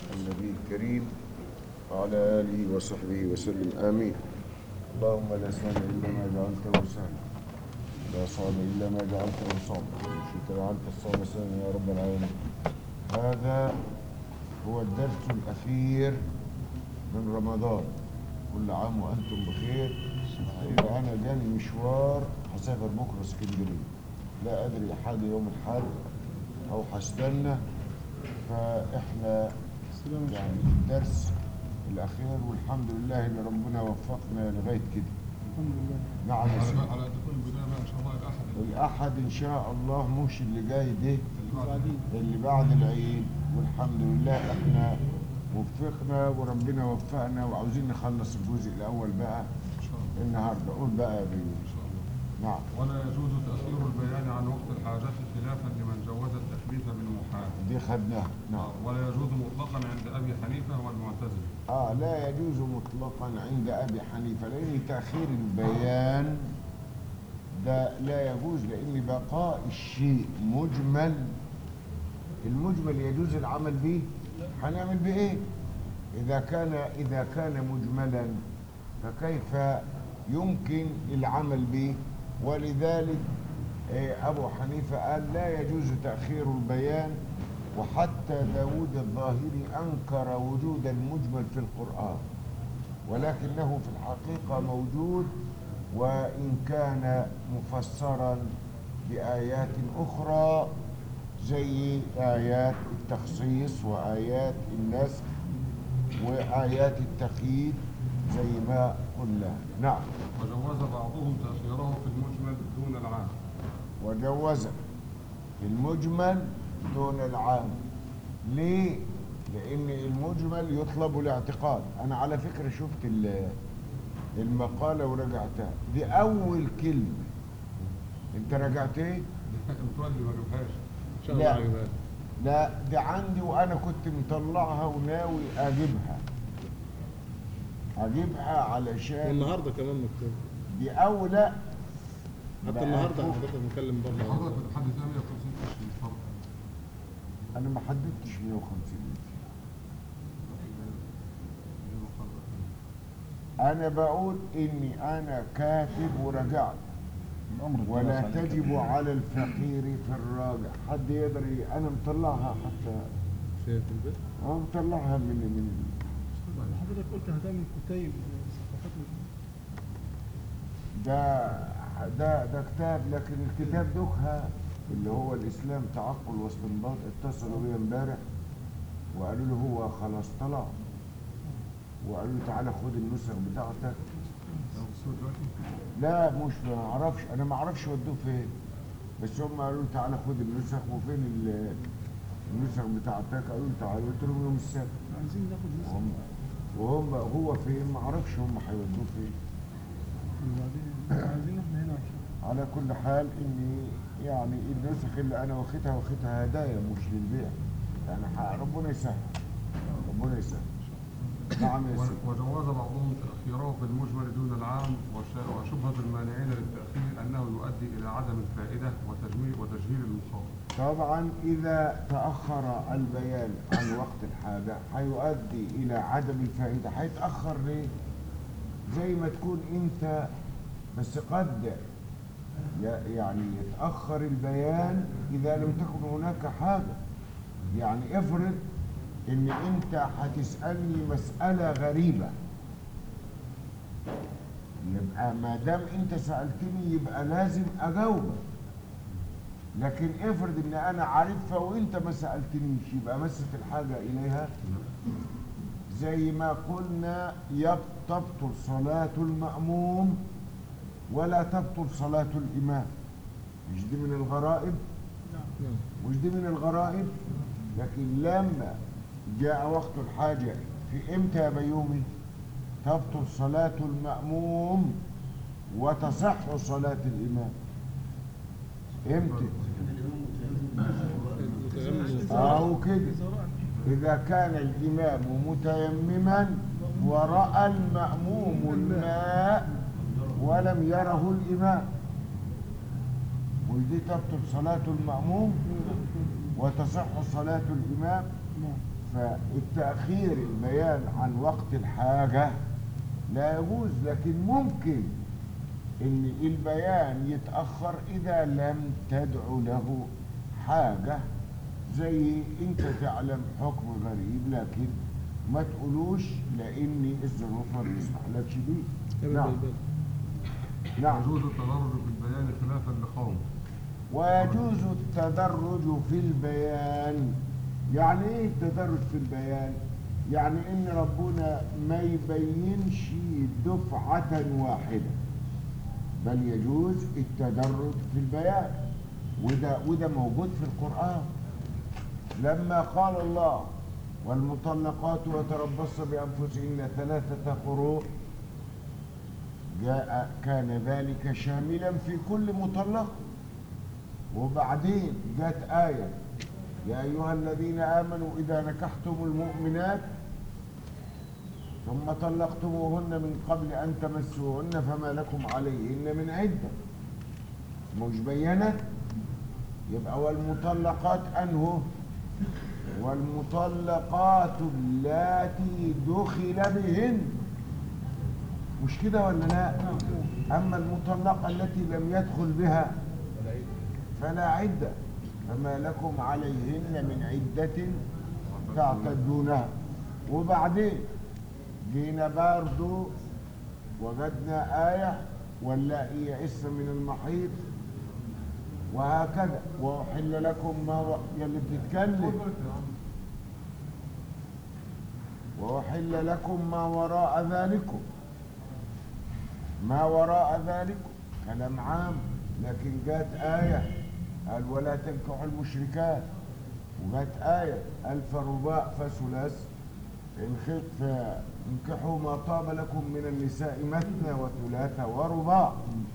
النبي الكريم وعلى آله وصحبه وسلم آمين اللهم لا سهل إلا ما جعلته سهلا لا صعب إلا ما جعلته صعبا شكرا عنك الصعب سهلا يا رب العالمين هذا هو الدرس الأخير من رمضان كل عام وأنتم بخير إذا أنا جاني مشوار هسافر بكرة اسكندرية لا أدري حاجة يوم الحد أو هستنى فإحنا يعني الدرس الأخير والحمد لله إن ربنا وفقنا لغاية كده الحمد لله نعم يا سيدي. على على تكون البدايه بقى ان شاء الله الاحد الأحد إن شاء الله مش اللي جاي ده اللي بعد بعدين اللي بعد العيد والحمد لله احنا وفقنا وربنا وفقنا وعاوزين نخلص الجزء الأول بقى ان شاء الله النهارده قول بقى يا بيه ان شاء الله نعم ولا يجوز تاخير البيان عن وقت الحاجات خلافا لمن جوز التثبيت بالمحال دي خدناها نعم ولا يجوز مطلقا عند ابي حنيفه والمعتزله اه لا يجوز مطلقا عند ابي حنيفه لان تاخير البيان ده لا يجوز لان بقاء الشيء مجمل المجمل يجوز العمل به هنعمل به ايه اذا كان اذا كان مجملا فكيف يمكن العمل به ولذلك آه، ابو حنيفه قال لا يجوز تاخير البيان وحتى داود الظاهري انكر وجود المجمل في القران ولكنه في الحقيقه موجود وان كان مفسرا بايات اخرى زي ايات التخصيص وايات النسخ وايات التقييد زي ما قلنا نعم وجوز بعضهم تاخيره في المجمل دون العام وجوز في المجمل دون العام ليه؟ لأن المجمل يطلب الاعتقاد أنا على فكرة شفت ال- المقالة وراجعتها دي أول كلمة أنت راجعت إيه؟ متولي ما جابهاش ان شاء لا. الله يبقى لا دي عندي وأنا كنت مطلعها وناوي أجيبها أجيبها علشان والنهارده كمان مكتوب دي أولى حتى بقى النهارده فوق. حضرتك مكلم برضه حضرتك بتحدد 150 قرش الفرق أنا ما حددتش 150 أنا بقول إني أنا كاتب ورجعت ولا تجب على الفقير في الراجع حد يقدر ي- أنا مطلعها حتى في في البيت أه مطلعها من من حضرتك قلت هتعمل كتيب صفحات ده ده ده كتاب لكن الكتاب دوكها اللي هو الإسلام تعقل واستنباط اتصلوا بي امبارح وقالوا له هو خلاص طلع وقالوا له تعالى خد النسخ بتاعتك السوق دلوقتي لا مش ما اعرفش انا ما اعرفش ودوه فين بس هم قالوا لي تعالى خد النسخ وفين ال- النسخ بتاعتك قالوا لي تعالى قلت لهم يوم السبت عايزين ناخد نسخ وهم وهم هو فين ما اعرفش هم هيودوه فين وبعدين عايزين احنا هنا عشان على كل حال اني يعني النسخ اللي انا واخدها واخدها هدايا مش للبيع يعني ح- ربنا يسهل ربنا يسهل نعم يا سيدي و- وجوز بعضهم تأخيره في المجمل دون العام وش- وشبهة المانعين للتأخير أنه يؤدي إلى عدم الفائدة وتجميل وتجهيل المخاطب طبعا إذا تأخر البيان عن وقت الحاجة هيؤدي إلى عدم الفائدة هيتأخر ليه؟ زي ما تكون أنت بس قد ي- يعني يتأخر البيان إذا لم تكن هناك حاجة يعني افرض إن أنت هتسألني مسألة غريبة يبقى ما دام أنت سألتني يبقى لازم أجاوبك لكن افرض ان انا عارفها وانت ما سالتنيش يبقى مست الحاجه اليها زي ما قلنا يب- تبطل صلاه الماموم ولا تبطل صلاه الامام مش دي من الغرائب نعم مش دي من الغرائب لكن لما جاء وقت الحاجه في امتى يا بيومي تبطل صلاه الماموم وتصح صلاه الامام امتى متيمم أو كده إذا كان الإمام متيمما ورأى المأموم الماء ولم يره الإمام ودي تبطل صلاة المأموم وتصح صلاة الإمام نعم فالتأخير البيان عن وقت الحاجة لا يجوز لكن ممكن ان البيان يتأخر اذا لم تدعو له حاجة زي انت تعلم حكم غريب لكن ما تقولوش لان الظروف ما بتسمحلكش بيه نعم نعم يجوز التدرج في البيان خلافا لقوم ويجوز التدرج في البيان يعني ايه التدرج في البيان يعني ان ربنا ما يبينش دفعة واحدة بل يجوز التدرج في البيان وده وده موجود في القرآن لما قال الله والمطلقات يتربصن بأنفسهن ثلاثة قروء جاء كان ذلك شاملا في كل مطلق وبعدين جت آية يا أيها الذين آمنوا إذا نكحتم المؤمنات ثم طلقتموهن من قبل أن تمسوهن فما لكم عليهن من عدة مش بينت يبقى والمطلقات أنه والمطلقات اللاتي دخل بهن مش كده ولا لا أما المطلقة التي لم يدخل بها فلا عدة فما لكم عليهن من عدة تعتدونها وبعدين جينا برضو وجدنا آية واللائي يئس من المحيط وهكذا وأحل لكم ما و... يلي بتتكلم وأحل لكم ما وراء ذلكم ما وراء ذلكم كلام عام لكن جات آية قال ولا تنكحوا المشركات وجات آية قال فرباء فثلاث إن خف انكحوا ما طاب لكم من النساء مثنى وثلاثة ورباع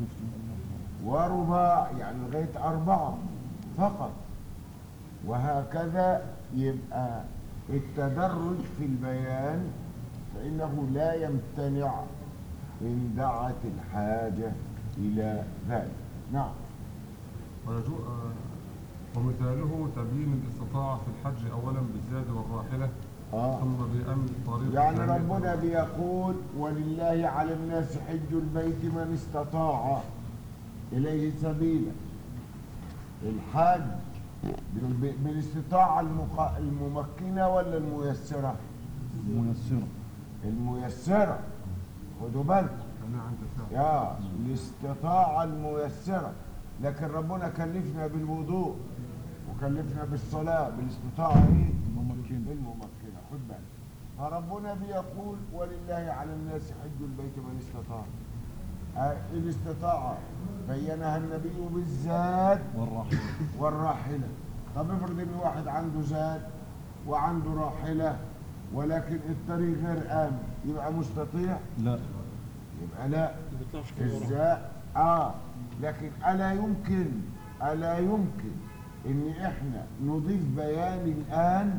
ورباع يعني لغاية أربعة فقط وهكذا يبقى التدرج في البيان فإنه لا يمتنع إن دعت الحاجة إلى ذلك نعم ويجو... آه، ومثاله تبيين الاستطاعة في الحج أولا بالزاد والراحلة آه. ثم بأمن الطريق يعني ثانياً. ربنا بيقول ولله على الناس حج البيت من استطاع إليه سبيلا الحج بال- بالاستطاعة المق- الممكنة ولا الميسرة منسرة الميسرة خدوا بالكم أنا عند الفعل يا الاستطاعة الميسرة لكن ربنا كلفنا بالوضوء وكلفنا بالصلاة بالاستطاعة ايه؟ الممكنة. الممكنة خد بالك فربنا بيقول ولله على الناس حج البيت من استطاع آه، الاستطاعة بينها النبي بالزاد والرحمة والراحلة طب افرض ان واحد عنده زاد وعنده راحلة ولكن الطريق غير آمن يبقى مستطيع لا يبقى لا ازاي اه لكن الا يمكن الا يمكن ان احنا نضيف بيان الان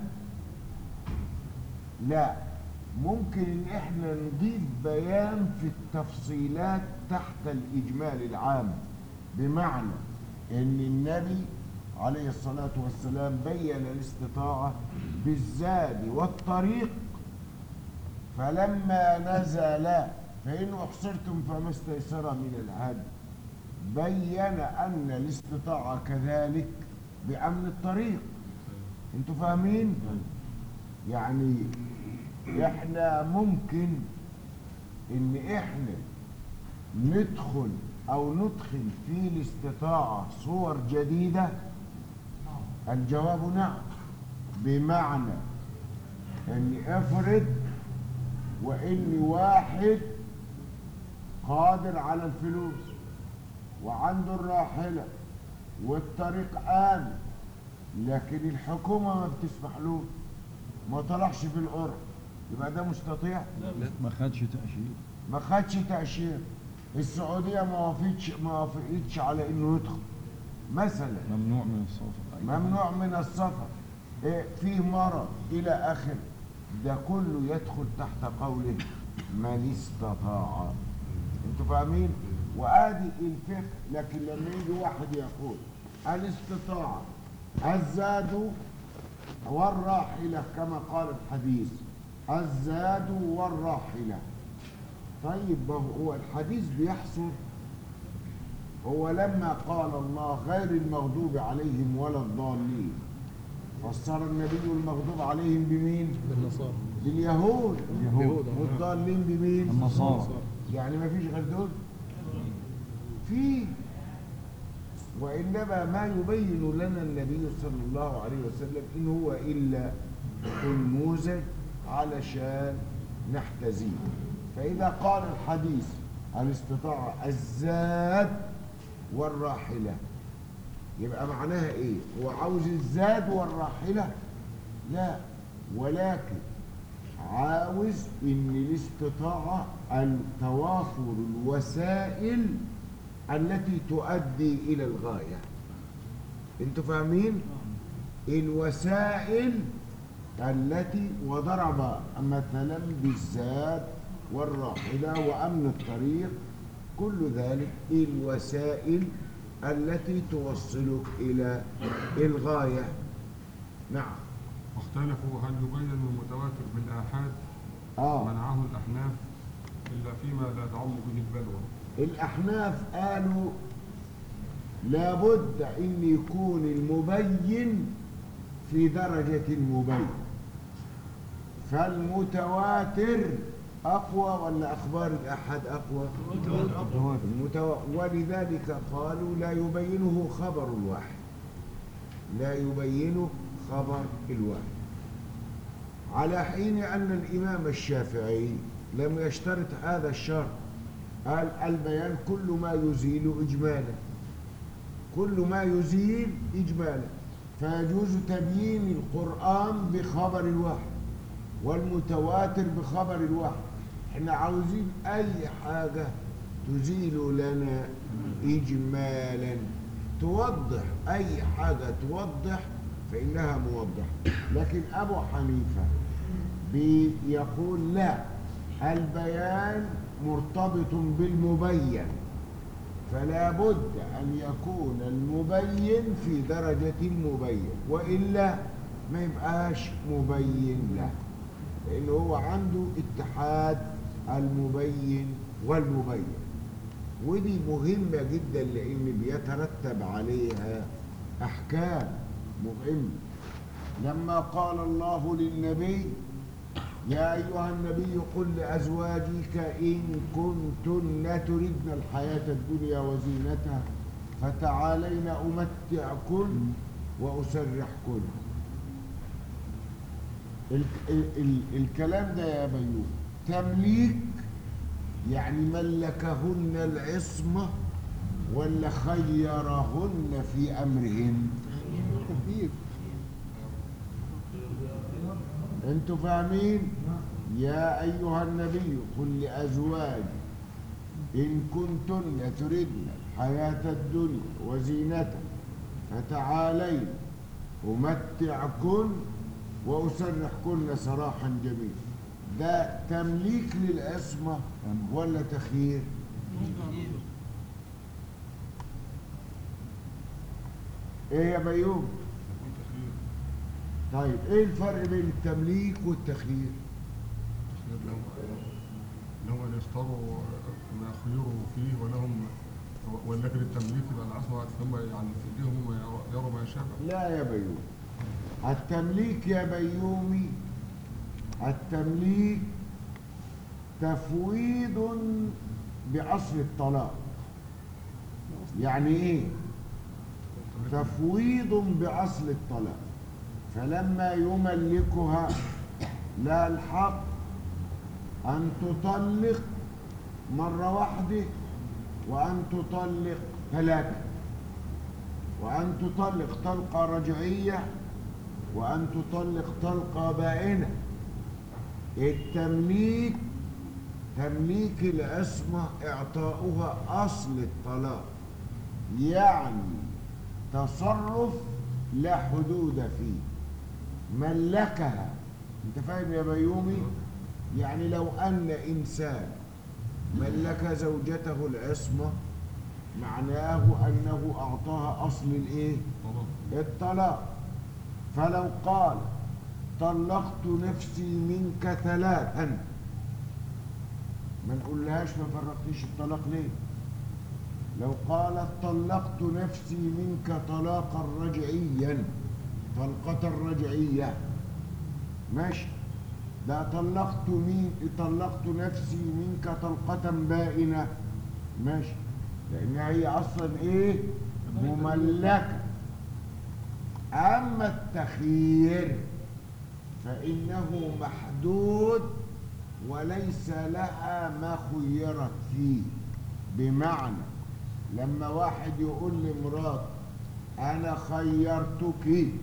لا ممكن ان احنا نضيف بيان في التفصيلات تحت الاجمال العام بمعنى ان النبي عليه الصلاة والسلام بين الاستطاعة بالزاد والطريق فلما نزل فإن أحصرتم فما استيسر من الهدي بين أن الاستطاعة كذلك بأمن الطريق انتوا فاهمين؟ يعني احنا ممكن ان احنا ندخل او ندخل في الاستطاعة صور جديدة الجواب نعم بمعنى ان افرض وان واحد قادر على الفلوس وعنده الراحلة والطريق آمن لكن الحكومة ما بتسمحلوش ما طلعش في القرى يبقى ده مستطيع ما خدش تأشير ما خدش تأشير السعودية ما وافقتش ما وافقتش على انه يدخل مثلا ممنوع من السفر أيوة. ممنوع من السفر إيه فيه مرض الى اخر ده كله يدخل تحت قوله من استطاع انتوا فاهمين وادي الفقه لكن لما يجي واحد يقول الاستطاعه الزاد والراحلة كما قال الحديث الزاد والراحلة طيب ما هو الحديث بيحصر هو لما قال الله غير المغضوب عليهم ولا الضالين فسر النبي المغضوب عليهم بمين؟ بالنصارى باليهود اليهود. والضالين بمين؟ النصارى. يعني ما فيش غير دول؟ في وإنما ما يبين لنا النبي صلى الله عليه وسلم إن هو إلا النموذج علشان نحتزيه فإذا قال الحديث الاستطاعة الزاد والراحلة يبقى معناها إيه؟ هو عاوز الزاد والراحلة؟ لا ولكن عاوز ان الاستطاعة التوافر الوسائل التي تؤدي الى الغاية انتوا فاهمين الوسائل التي وضرب مثلا بالزاد والراحلة وأمن الطريق كل ذلك الوسائل التي توصلك إلى الغاية نعم واختلفوا هل يبين المتواتر بالآحاد آه منعه الأحناف إلا فيما لا تعم به البلوى الأحناف قالوا لابد أن يكون المبين في درجة المبين فالمتواتر أقوى ولا أخبار الأحد أقوى؟ المتو... ولذلك قالوا لا يبينه خبر الواحد لا يبينه خبر الواحد على حين أن الإمام الشافعي لم يشترط هذا الشرط قال البيان كل ما يزيل إجمالا كل ما يزيل إجمالا فيجوز تبيين القرآن بخبر الواحد والمتواتر بخبر الواحد احنا عاوزين أي حاجة تزيل لنا إجمالا توضح أي حاجة توضح فإنها موضحة لكن أبو حنيفة بيقول لا البيان مرتبط بالمبين فلا بد أن يكون المبين في درجة المبين وإلا ما يبقاش مبين له لأنه هو عنده اتحاد المبين والمبين ودي مهمة جدا لأن بيترتب عليها أحكام مهمة لما قال الله للنبي يا أيها النبي قل لأزواجك إن كنتن تردن الحياة الدنيا وزينتها فتعالين أمتعكن وأسرحكن ال ال ال الكلام ده يا بيوم تمليك يعني ملكهن العصمة ولا خيرهن في أمرهن تكبير انتوا فاهمين يا ايها النبي قل لازواجك ان كنتن تردن الحياه الدنيا وزينتها فتعالين امتعكن واسرحكن سراحا جميلا ده تمليك للعصمه ولا تخيير ايه يا بيوم طيب ايه الفرق بين التمليك والتخيير اللي هم اللي يختاروا ما يخيروا فيه ولهم ولكن التمليك يبقى العصمة ثم يعني في ايديهم هم يروا ما يشاء لا يا بيوم التمليك يا بيومي التمليك تفويض بأصل الطلاق يعني ايه تفويض بأصل الطلاق فلما يملكها لا الحق أن تطلق مرة واحدة وأن تطلق ثلاثة وأن تطلق طلقة رجعية وأن تطلق طلقة بائنة التمليك تمليك العصمة إعطاؤها أصل الطلاق يعني تصرف لا حدود فيه ملكها انت فاهم يا بيومي يعني لو ان انسان ملك زوجته العصمه معناه انه اعطاها اصل الايه طبعا الطلاق فلو قال طلقت نفسي منك ثلاثا ما نقولهاش ما فرقتيش الطلاق ليه لو قالت طلقت نفسي منك طلاقا رجعيا طلقة رجعية ماشي ده طلقت مين طلقت نفسي منك طلقة بائنة ماشي لأن هي أصلا إيه مملكة أما التخيير فإنه محدود وليس لها ما خيرت فيه بمعنى لما واحد يقول لمراته أنا خيرتك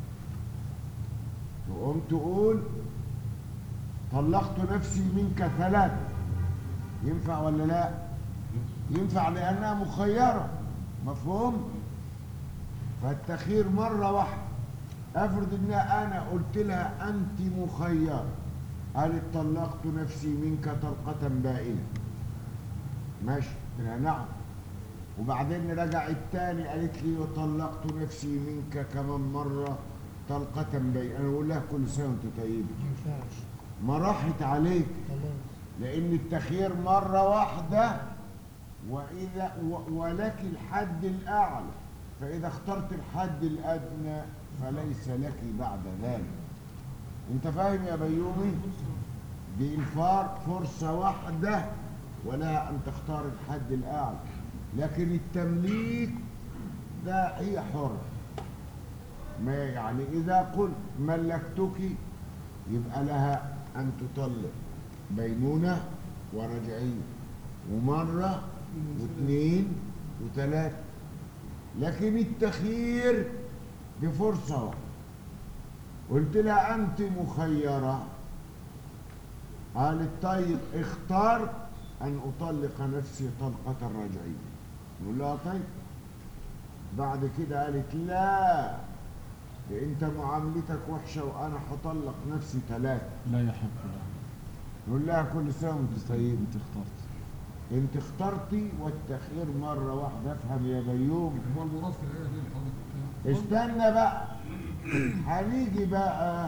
تقوم تقول طلقت نفسي منك ثلاثة ينفع ولا لا؟ ينفع لأنها مخيرة مفهوم؟ فالتخيير مرة واحدة افرض ان انا قلت لها انت مخيرة قالت طلقت نفسي منك طلقة بائنة ماشي قلت لها نعم وبعدين رجعت تاني قالت لي وطلقت نفسي منك كمان مرة طلقة بائنة انا بقول لها كل سنة وانت طيبة ما ينفعش ما راحت عليك خلاص لأن التخيير مرة واحدة وإذا و- ولك الحد الأعلى فإذا اخترت الحد الأدنى فليس لك بعد ذلك أنت فاهم يا بيومي؟ دي الفار فرصة واحدة ولها أن تختار الحد الأعلى لكن التمليك ده هي حرة ما يعني إذا قلت ملكتك يبقى لها أن تطلق بينونة ورجعية ومرة واثنين وثلاثة لكن التخيير بفرصة واحدة قلت لها أنت مخيرة قالت طيب اختار أن أطلق نفسي طلقة رجعية نقول لها طيب بعد كده قالت لا ده انت معاملتك وحشة وانا هطلق نفسي ثلاثة لا يحب لا نقول لها كل سنة وانت طيب انت اخترت انت اخترتي والتخيير مرة واحدة افهم يا بيوم هو المراد في الآية دي اللي حضرتك قلتها. استنى بقى هنيجي بقى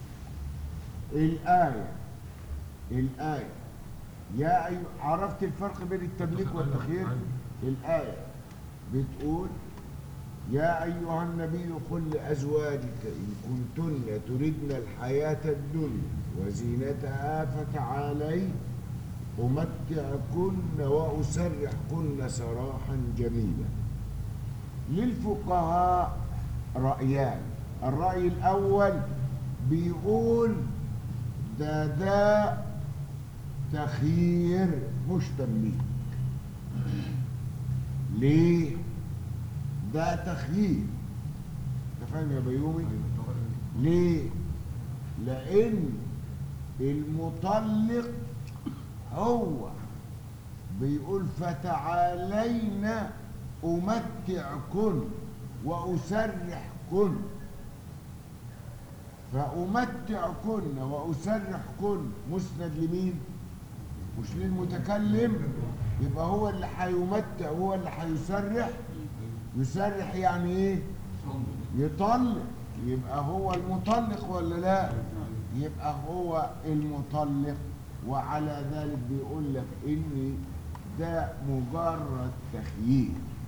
الآية الآية يا أيها عرفت الفرق بين التمليك والتخيير الآية بتقول يا أيها النبي قل لأزواجك إن كنتن تردن الحياة الدنيا وزينتها فتعالي أمتعكن وأسرحكن سراحا جميلا للفقهاء رأيان الرأي الأول بيقول ده ده تخيير مش تمليك ليه؟ ده تخيير انت فاهم يا بيومي؟ ليه؟ لأن المطلق هو بيقول فتعالينا أمتعكن وأسرحكن فأمتعكن وأسرحكن مسند لمين؟ مش للمتكلم يبقى هو اللي هيمتع هو اللي هيسرح يسرح يعني ايه؟ يطلق يبقى هو المطلق ولا لا؟ يبقى هو المطلق وعلى ذلك بيقول لك ان ده مجرد تخيير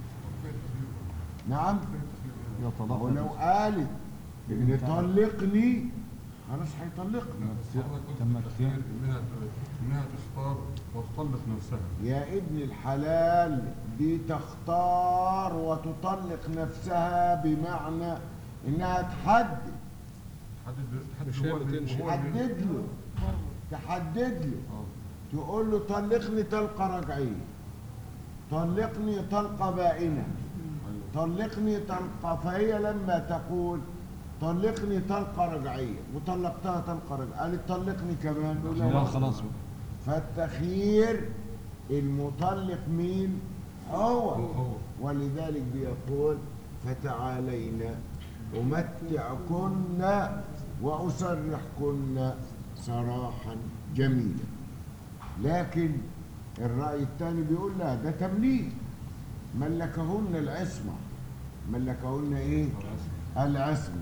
نعم يا طلاق ولو قالت ان طلقني خلاص هيطلقني تم التخيير انها انها تختار وتطلق نفسها يا ابن الحلال دي تختار وتطلق نفسها بمعنى انها تحدد تحدد تحدد مش هي هو اللي اللي- تنشئ. هو اللي- تحدد له تحدد له آه. تقول له طلقني طلقة رجعية طلقني طلقة بائنة طلقني طلقة فهي لما تقول طلقني طلقة رجعية وطلقتها طلقة رجعية قالت طلقني كمان نقول لها لا خلاص بقى فالتخيير المطلق مين هو هو هو ولذلك بيقول فتعالينا أمتعكن وأسرحكن سراحا جميلا لكن الرأي الثاني بيقول لا ده تمليك ملكهن العصمة ملكهن ايه العصمة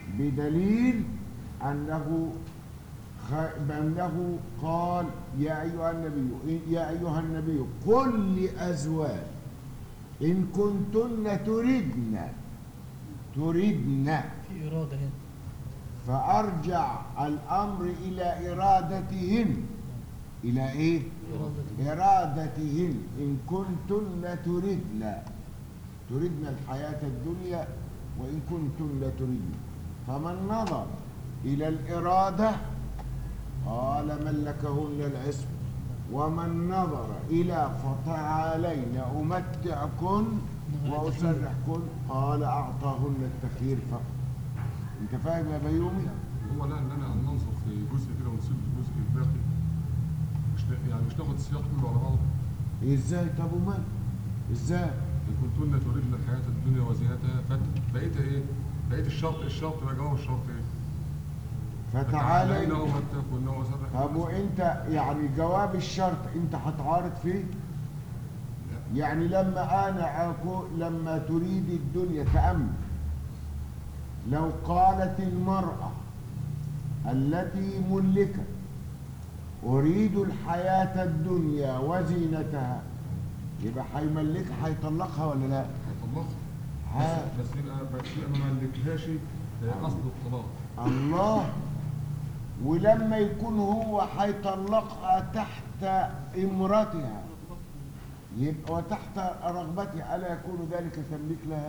بدليل أنه خ- بأنه قال يا أيها النبي يا أيها النبي قل لأزواج إن كنتن تردن تردن في إرادة هنا فأرجع الأمر إلى إرادتهن إلى إيه؟ إرادة إرادتهن إن كنتن تردن تردن الحياة الدنيا وإن كنتن تردن فمن نظر إلى الإرادة قال ملكهن العصم ومن نظر إلى فتعالين أمتعكن وأسرحكن قال أعطاهن التخيير فقط أنت فاهم يا بيومي؟ هو لا اننا ان ننظر في جزء كده ونسيب الجزء الباقي مش ن- يعني مش ناخد السياق كله على بعضه إزاي طب ومال؟ إزاي؟ ان كنتن تريدن الحياه الدنيا وزينتها فبقيت ايه؟ بقيت الشرط الشرط بقى جواب الشرط ايه؟ فتعالين ومتعكن وسرحكن طب وانت يعني جواب الشرط انت هتعارض فيه يعني لما انا أكو لما تريد الدنيا تأمل لو قالت المرأة التي ملكت أريد الحياة الدنيا وزينتها يبقى هيملكها هيطلقها ولا لا؟ هيطلقها ها. بس بس يبقى بس يبقى ما ملكهاش آه، قصد الطلاق الله ولما يكون هو هيطلقها تحت امرتها يبقى وتحت رغبتها الا يكون ذلك تمليك لها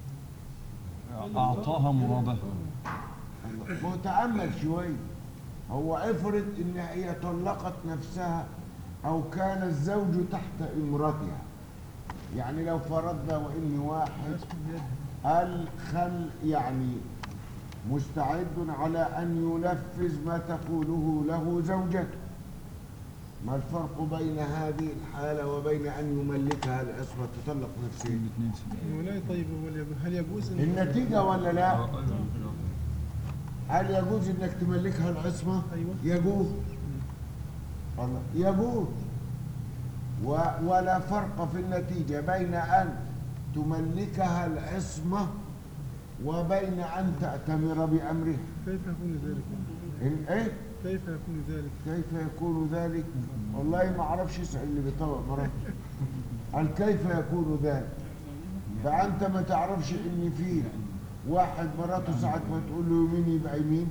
أعطاها مرادها متامل شويه هو افرض ان هي طلقت نفسها او كان الزوج تحت امرتها يعني لو فرضنا وان واحد قال خل يعني مستعد على أن ينفذ ما تقوله له زوجته ما الفرق بين هذه الحالة وبين أن يملكها العصمة تطلق نفسه الاثنين سنين مولاي طيب هو اللي- هل يجوز ان النتيجة ولا لا آه، أيوة، أيوة. هل يجوز أنك تملكها العصمة أيوة. يجوز الله يجوز و ولا فرق في النتيجة بين أن تملكها العصمة وبين أن تأتمر بأمرها كيف يكون ذلك؟ إن- إيه كيف يكون ذلك؟ كيف يكون ذلك والله ما اعرفش يسأل اللي بيطوع مراته قال كيف يكون ذلك فانت ما تعرفش ان في واحد مراته ساعة ما تقول له يمين يبقى يمين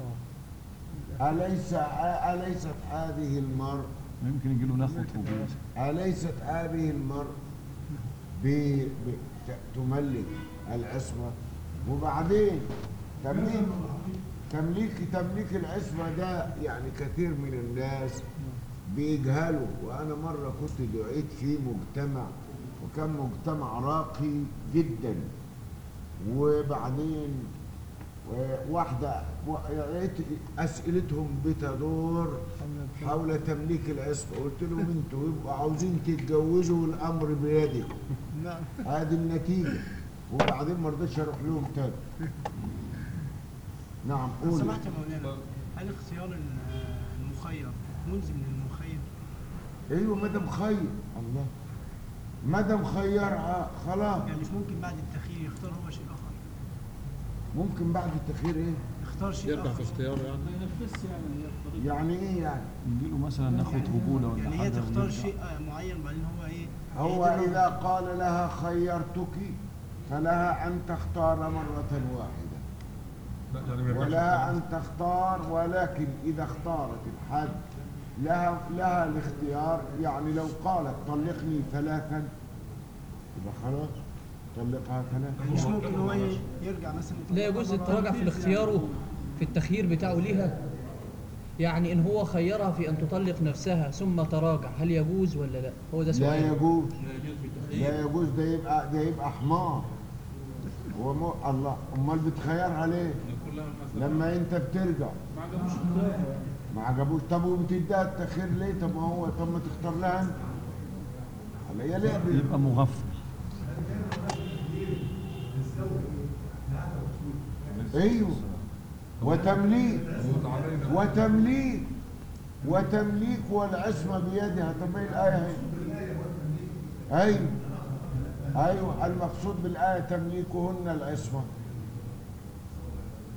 أليس أليست هذه المرء يمكن يجي له نخوة وبيت أليست هذه المرء ب- ب- ت- تملك العصمة وبعدين تمليك تمليك تمليك العصمة ده يعني كثير من الناس بيجهلوا وأنا مرة كنت دعيت في مجتمع وكان مجتمع راقي جدا وبعدين واحدة لقيت أسئلتهم بتدور حول تمليك العصمة قلت لهم انتوا يبقوا عاوزين تتجوزوا والأمر بيدكم نعم هذه النتيجة وبعدين ما رضيتش اروح لهم تاني نعم لو قول سمحت يا مولانا هل اختيار ال- المخير ملزم للمخير؟ ايوه مدام خير الله مدام خيرها خلاص يعني مش ممكن بعد التخيير يختار هو شيء آخر ممكن بعد التخير ايه يختار شيء يرجع في آخر اختياره يعني يعني ايه يعني يجي له مثلا نخوة رجولة ولا يعني هي حاجة تختار ويرجع. شيء آه، معين بعدين هو ايه هو يعتبر- اذا قال لها خيرتك فلها ان تختار مرة واحدة لا يعني ما يرجعش ولها ان تختار ولكن اذا اختارت الحد لها لها الاختيار يعني لو قالت طلقني ثلاثا يبقى خلاص طلقها ثلاثا مش ممكن هو ي- يرجع مثلا لا يجوز التراجع في الاختيار في التخيير بتاعه ليها يعني ان هو خيرها في ان تطلق نفسها ثم تراجع هل يجوز ولا لا هو ده لا سؤال يجوز لا يجوز ده يبقى ده يبقى حمار هو مو الله امال بتخيرها ليه لما انت بترجع ما عجبوش طب وبتديها التخير ليه طب ما هو طب ما تختار لها انت هلا هي لعبه يبقى مغفل ايوه وتمليك علينا وتمليك وتمليك والعصمه بيدها طب ما هي الايه هي ايوه ايوه المقصود بالايه تمليكهن العصمه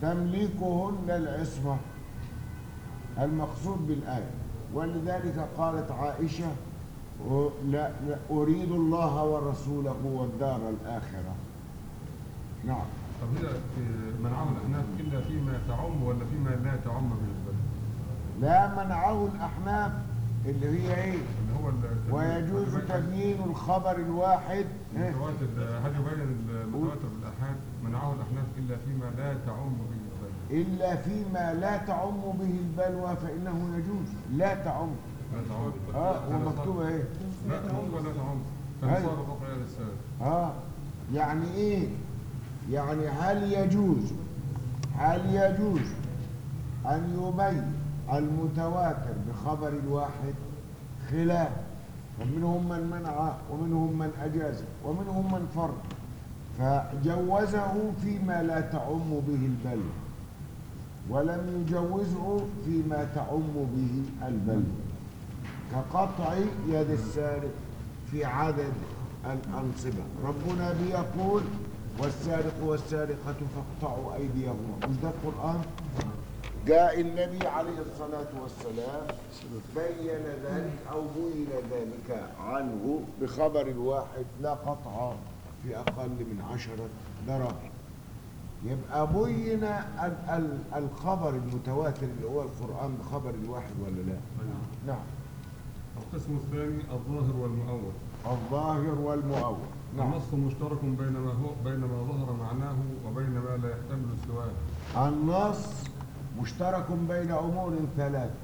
تملكهن العصمة المقصود بالآية ولذلك قالت عائشة و- لا لا أريد الله ورسوله والدار الآخرة نعم طب هي في منعه الاحناف الا فيما تعم ولا فيما لا تعم بالنسبه له؟ لا منعه الأحناف اللي هي إيه اللي هو ال- ويجوز هل تبيين الخبر الواحد إيه؟ المتواتر هل يبين المتواتر بالاحاد منعه الاحناف الا فيما لا تعم به البلد إلا فيما لا تعم به البلوى فإنه يجوز لا تعم لا تعم اه ومكتوبة إيه لا تعم ولا تعم أيوة. فنصاب فوق يد السائل اه يعني ايه يعني هل يجوز هل يجوز ان يبين المتواتر بخبر الواحد خلاف فمنهم من منع ومنهم من اجاز ومنهم من فرق فجوزه فيما لا تعم به البلوى ولم يجوزه فيما تعم به البلوى كقطع يد السارق في عدد الأنصبة ربنا بيقول والسارق والسارقة فاقطعوا أيديهما مش ده القرآن جاء النبي عليه الصلاة والسلام بين ذلك أو بين ذلك عنه بخبر واحد لا قطع في أقل من عشرة دراهم يبقى بين ال- ال- الخبر المتواتر اللي هو القرآن بخبر الواحد ولا لا نعم القسم الثاني الظاهر والمؤول الظاهر والمؤول نعم النص مشترك بين ما هو بين ما ظهر معناه وبين ما لا يحتمل سواه النص مشترك بين أمور ثلاثة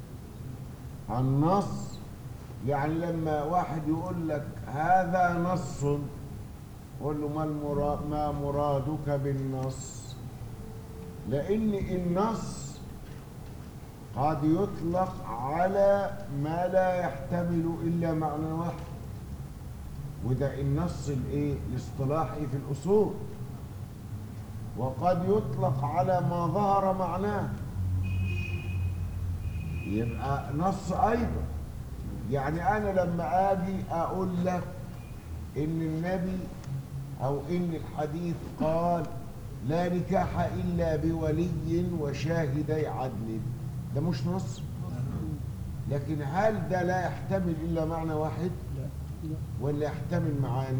النص يعني لما واحد يقول لك هذا نص قول له ما, المرا ما مرادك بالنص لأن النص قد يطلق على ما لا يحتمل إلا معنى واحد وده النص الايه الاصطلاحي في الأصول وقد يطلق على ما ظهر معناه يبقى نص ايضا يعني انا لما اجي اقول لك ان النبي او ان الحديث قال لا نكاح الا بولي وشاهدي عدل ده مش نص لكن هل ده لا يحتمل الا معنى واحد ولا يحتمل معاني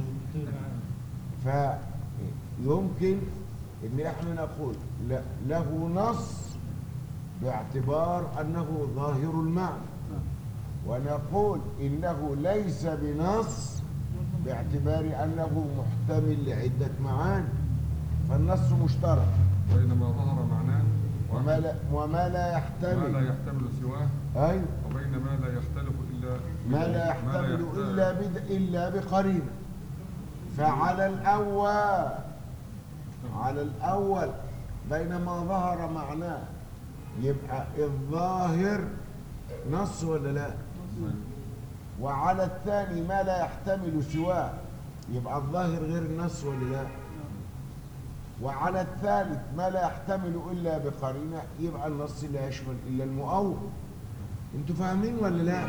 فيمكن ان احنا نقول لا له نص باعتبار انه ظاهر المعنى ونقول انه ليس بنص باعتبار انه محتمل لعده معاني فالنص مشترك بين ما ظهر معناه وما لا, وما لا ما لا يحتمل يحتمل سواه ايوه وبين ما لا يختلف الا ما لا يحتمل يحتمل- إلا بد إلا بقرينة فعلى الأول على الأول بينما ظهر معناه يبقى الظاهر نص ولا لا وعلى الثاني ما لا يحتمل سواه يبقى الظاهر غير النص ولا لا وعلى الثالث ما لا يحتمل إلا بقرينة يبقى النص لا يشمل إلا المؤول انتوا فاهمين ولا لا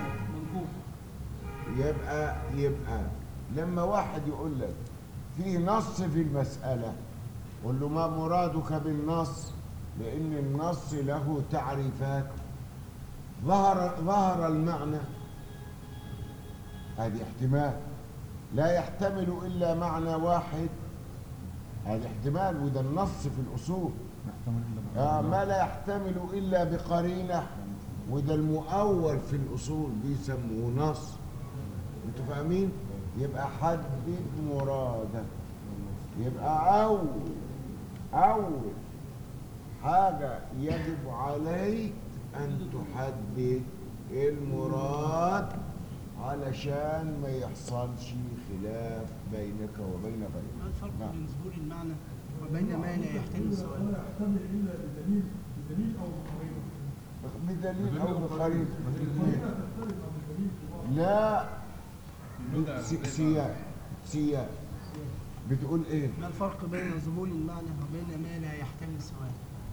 يبقى يبقى لما واحد يقول لك في نص في المسألة قول له ما مرادك بالنص لأن النص له تعريفات ظهر ظهر المعنى هذه احتمال لا يحتمل إلا معنى واحد هذا احتمال وده النص في الأصول يحتمل إلا آه ما لا يحتمل إلا بقرينة وده المؤول في الأصول بيسموه نص انتوا فاهمين؟ يبقى حدد مرادك يبقى أول أول حاجة يجب عليك أن تحدد المراد علشان ما يحصلش خلاف بينك وبين ما غيرك الفرق نعم. بين ظهور المعنى وبين ما لا يحتمل سؤال ولا يحتمل الا بدليل بدليل او بقرينه بدليل أو بقرينة تختلف عن الدليل في بعض لا سي- سياق سياق بتقول ايه ما الفرق بين ظهور المعنى وبين ما لا يحتمل سؤال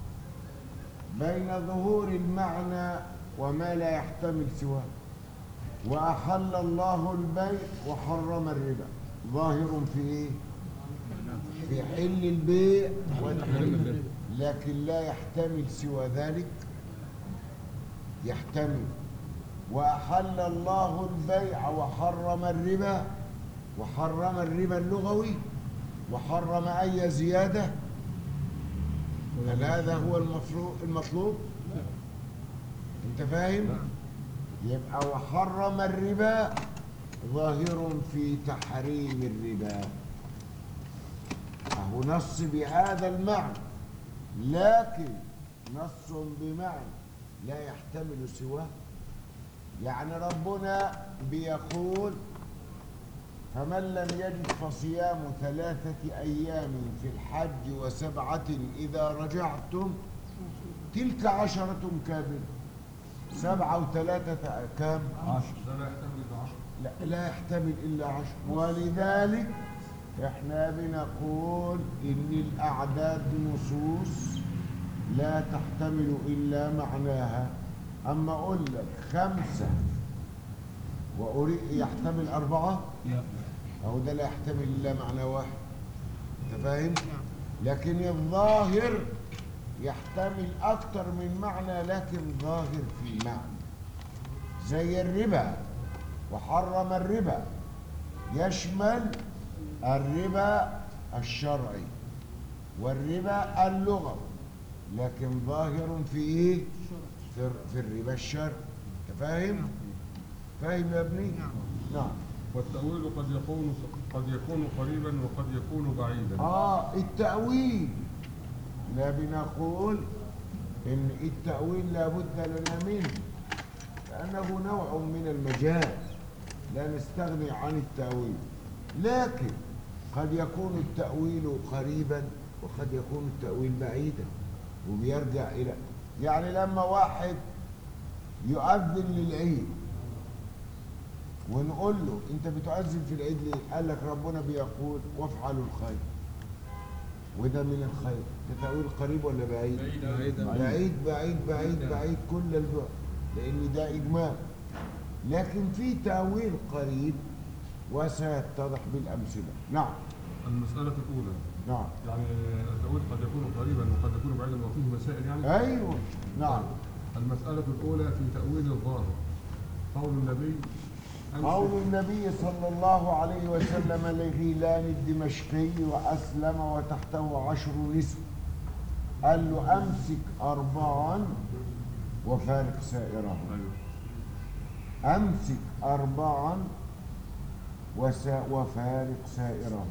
بين ظهور المعنى وما لا يحتمل سواه وأحل الله البيع وحرم الربا ظاهر في ايه في حل البيع وتحريم الربا لكن لا يحتمل سوى ذلك يحتمل وأحل الله البيع وحرم الربا وحرم الربا اللغوي وحرم أي زيادة هل هذا هو المطلوب المطلوب انت فاهم يبقى وحرم الربا ظاهر في تحريم الربا أهو نص بهذا المعنى لكن نص بمعنى لا يحتمل سواه يعني ربنا بيقول فمن لم يجد فصيام ثلاثة أيام في الحج وسبعة إذا رجعتم تلك عشرة كاملة سبعة وثلاثة كام عشر ده لا يحتمل الا 10 لا, لا يحتمل إلا عشر ولذلك احنا بنقول إن الأعداد نصوص لا تحتمل إلا معناها أما أقول لك خمسة وأريد يحتمل أربعة يا أو ده لا يحتمل إلا معنى واحد أنت فاهم؟ لكن الظاهر يحتمل أكتر من معنى لكن ظاهر في معنى زي الربا وحرم الربا يشمل الربا الشرعي والربا اللغوي لكن ظاهر في ايه في, في الربا الشرعي انت فاهم فاهم يا ابني نعم والتأويل قد يكون قد يكون قريبا وقد يكون بعيدا اه التأويل لا بنقول ان التأويل لابد لنا منه لأنه نوع من المجاز لا نستغني عن التأويل لكن قد يكون التأويل قريبا وقد يكون التأويل بعيدا وبيرجع إلى يعني لما واحد يؤذن للعيد ونقول له انت بتؤذن في العيد ليه؟ قال لك ربنا بيقول وافعلوا الخير وده من الخير ده تأويل قريب ولا بعيد؟ بعيد بعيد بعيد بعيد كل البعد لأن ده إجمال لكن في تأويل قريب وسيتضح بالأمثلة نعم المسألة الأولى نعم يعني التأويل قد يكون قريبا وقد يكون بعيدا وفيه مسائل يعني أيوه نعم المسألة الأولى في تأويل الظاهر قول النبي أمسك قول النبي صلى الله عليه وسلم لغيلان الدمشقي وأسلم وتحته عشر نسوة قال له أمسك أربعا وفارق سائرهم أيوه. أمسك أربعا وسا وفارق سائرهم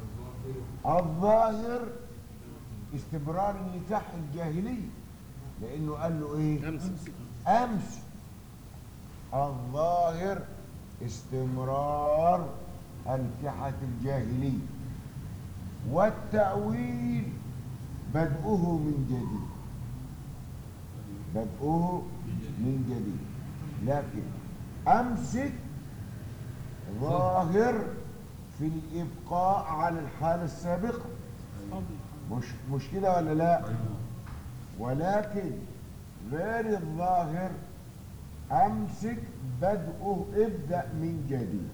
الظاهر استمرار النكاح الجاهلي لأنه قال له إيه امسك أمس الظاهر استمرار الكحة الجاهلية والتأويل بدءه من جديد بدءه من جديد لكن أمسك ظاهر في الإبقاء على الحالة السابقة مش مش كده ولا لا؟ ولكن غير الظاهر امسك بدءه ابدا من جديد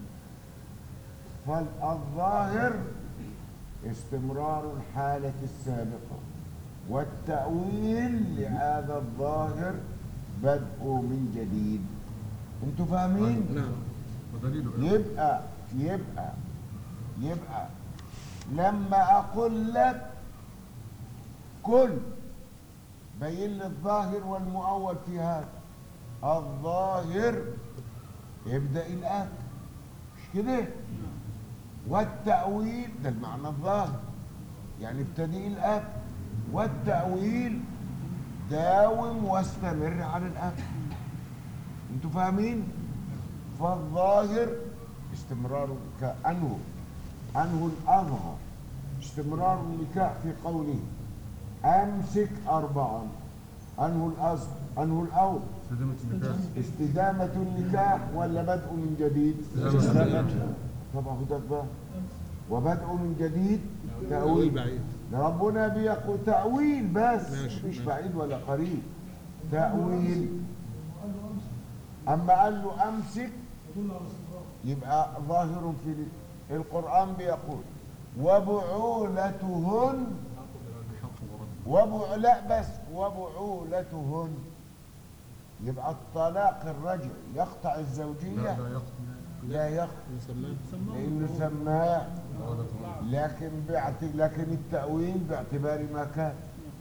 فالظاهر استمرار الحاله السابقه والتاويل لهذا الظاهر بدءه من جديد انتوا فاهمين نعم ودليله إيه؟ يبقى يبقى يبقى لما اقول لك كل بين لي الظاهر والمؤول في هذا الظاهر يبدا الان مش كده والتاويل ده المعنى الظاهر يعني ابتدئ الان والتاويل داوم واستمر على الان انتوا فاهمين فالظاهر استمرار كأنه أنه الأظهر استمرار النكاح في قوله أمسك أربعا أنه الأظهر أنه الأول استدامة النكاح استدامة النكاح ولا بدء من جديد استدامة طبعا خدك بقى وبدء من جديد تأويل بعيد ده ربنا بيقول تأويل بس ماشي، مش ماشي. بعيد ولا قريب تأويل أما قال له أمسك يدل على الاستقرار يبقى ظاهر في ال- القرآن بيقول وبعولتهن بحق ورد وبع لا بس وبعولتهن يبقى الطلاق الرجعي يقطع لا الزوجية لا يقتل لا يقطع لأنه سماه لكن باعت... لكن التأويل باعتبار ما كان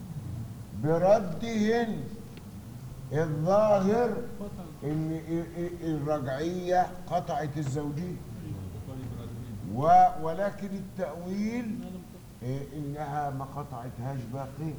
بردهن الظاهر ان ال- ال- الرجعية قطعت الزوجية و... ولكن التأويل إيه، انها ما قطعتهاش باقي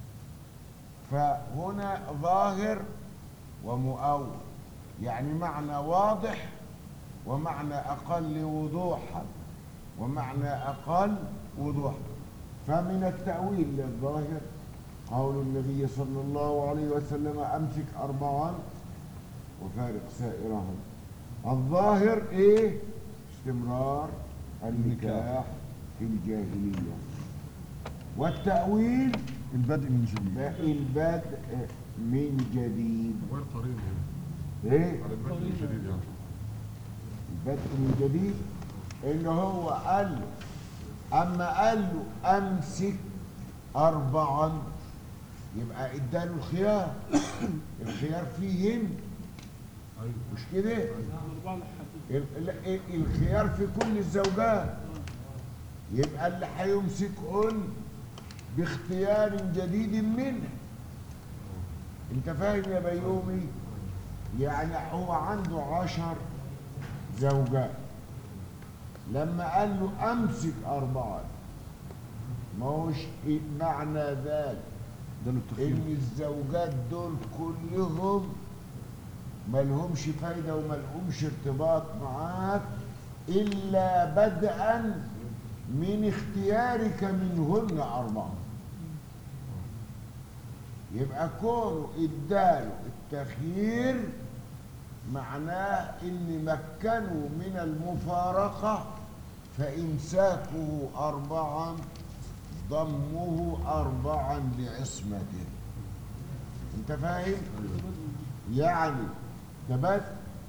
فهنا ظاهر ومؤول يعني معنى واضح ومعنى اقل وضوحا ومعنى اقل وضوحا فمن التأويل للظاهر قول النبي صلى الله عليه وسلم امسك اربعا وفارق سائرهم الظاهر ايه استمرار النكاح في الجاهليه والتأويل البدء من جديد البدء من جديد والقرين هنا ايه على البدء من جديد يعني البدء من جديد ان هو قال له اما قال له امسك اربعا يبقى اداله الخيار الخيار فيهن ايوه مش كده ال- لا، الخيار في كل الزوجات يبقى اللي هيمسكهن باختيار جديد منه انت فاهم يا بيومي يعني هو عنده عشر زوجات لما قال له امسك اربعه ما هوش إيه معنى ذلك ده له التخيير ان الزوجات دول كلهم ملهمش فايده وملهمش ارتباط معاك الا بدءا من اختيارك منهن اربعه يبقى كونه اداله التخيير معناه ان مكنه من المفارقه فامساكه اربعا ضمه اربعا لعصمته انت فاهم يعني تبت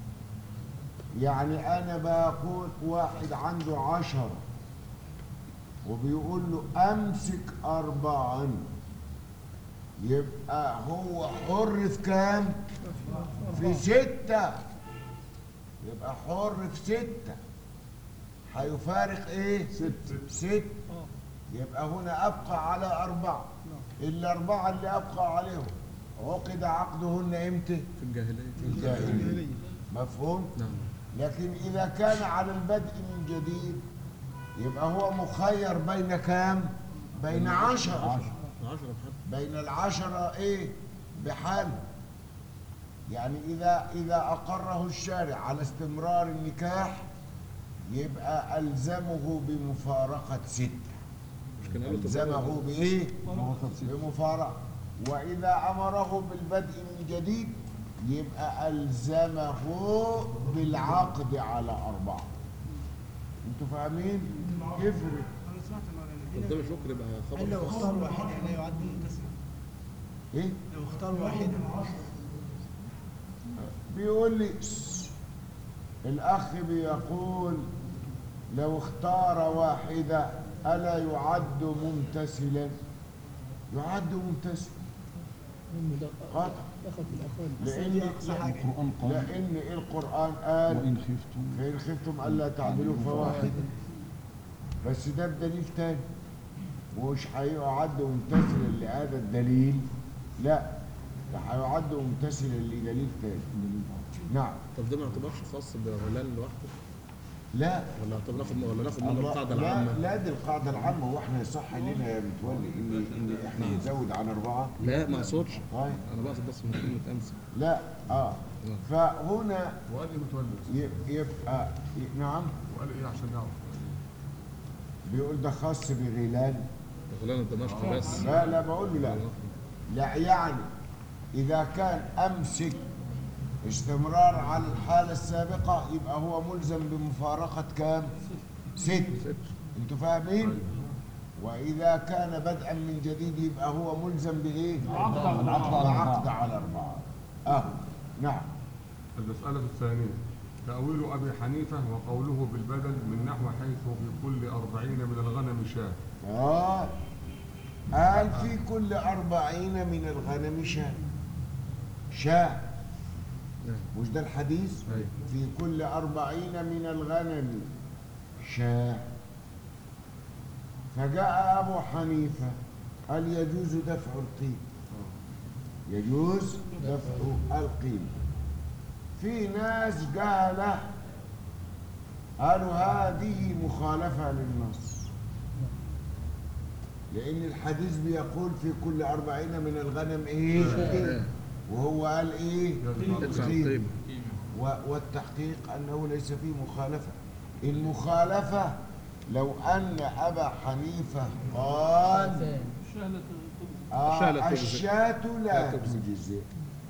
يعني انا بقول واحد عنده عشرة وبيقول له امسك اربعا يبقى هو حر في كام في ستة يبقى حر في ستة هيفارق ايه ست ست يبقى هنا ابقى على اربعة الاربعة اللي ابقى عليهم عقد عقدهن امتى في الجاهلية في الجاهلية مفهوم نعم لكن إذا كان على البدء من جديد يبقى هو مخير بين كام؟ بين عشرة عشرة بحد بين العشرة إيه؟ بحال يعني إذا إذا أقره الشارع على استمرار النكاح يبقى ألزمه بمفارقة ستة مش كان قالوا ألزمه بإيه؟ بمفارقة وإذا أمره بالبدء من جديد يبقى ألزمه بالعقد على أربعة أنتوا فاهمين؟ يفرق انا سمعت ان طب ده مش ممكن يبقى خبر قال لو خاص اختار واحد لا يعد متسم إيه؟ لو اختار واحد بيقول لي "س- الأخ بيقول لو اختار واحدة ألا يعد ممتثلا؟ يعد ممتثل هم ده قطع دخل في الاخوان لأن القرآن قال لأن القرآن قال وإن خفتم فإن خفتم ألا تعدلوا فواحدة بس ده بدليل تاني ومش هيعد ممتثلا لهذا الدليل لا ده هيعد ممتثلا لدليل تاني نعم طب ده ما يعتبرش خاص بغلان لوحده لا ولا طب ناخد ولا ناخد من الله القاعدة لا العامة لا دي القاعدة العامة واحنا يصح لنا يا متولي ان ان احنا نزود عن أربعة لا ما اقصدش طيب انا بقصد بس من كلمة امس لا اه فهنا وقال ايه متولي ي- يبقى ي- نعم وقال ايه عشان نعرف بيقول ده خاص بغيلان غلان الدمشق بس لا لا بقول له لا لا يعني إذا كان أمسك استمرار على الحالة السابقة يبقى هو ملزم بمفارقة كام؟ ست أنتوا فاهمين؟ وإذا كان بدءا من جديد يبقى هو ملزم بإيه؟ العقد على أربعة. العقد على أربعة أه نعم المسألة الثانية تأويل أبي حنيفة وقوله بالبدل من نحو حيث في كل أربعين من الغنم شاة آه قال في كل أربعين من الغنم شاة شاة مش ده الحديث أيوة. في كل أربعين من الغنم شاة فجاء أبو حنيفة قال يجوز دفع القيمة يجوز دفع القيمة في ناس قال قالوا هذه مخالفة للنص لأن الحديث بيقول في كل أربعين من الغنم إيه؟ شاة. وهو قال إيه؟ ادفع قيمة. القيمة و- والتحقيق أنه ليس فيه مخالفة المخالفة لو أن أبا حنيفة قال الشاة لا آه تجزئ. الشاة لا لا تجزئ. تجزئ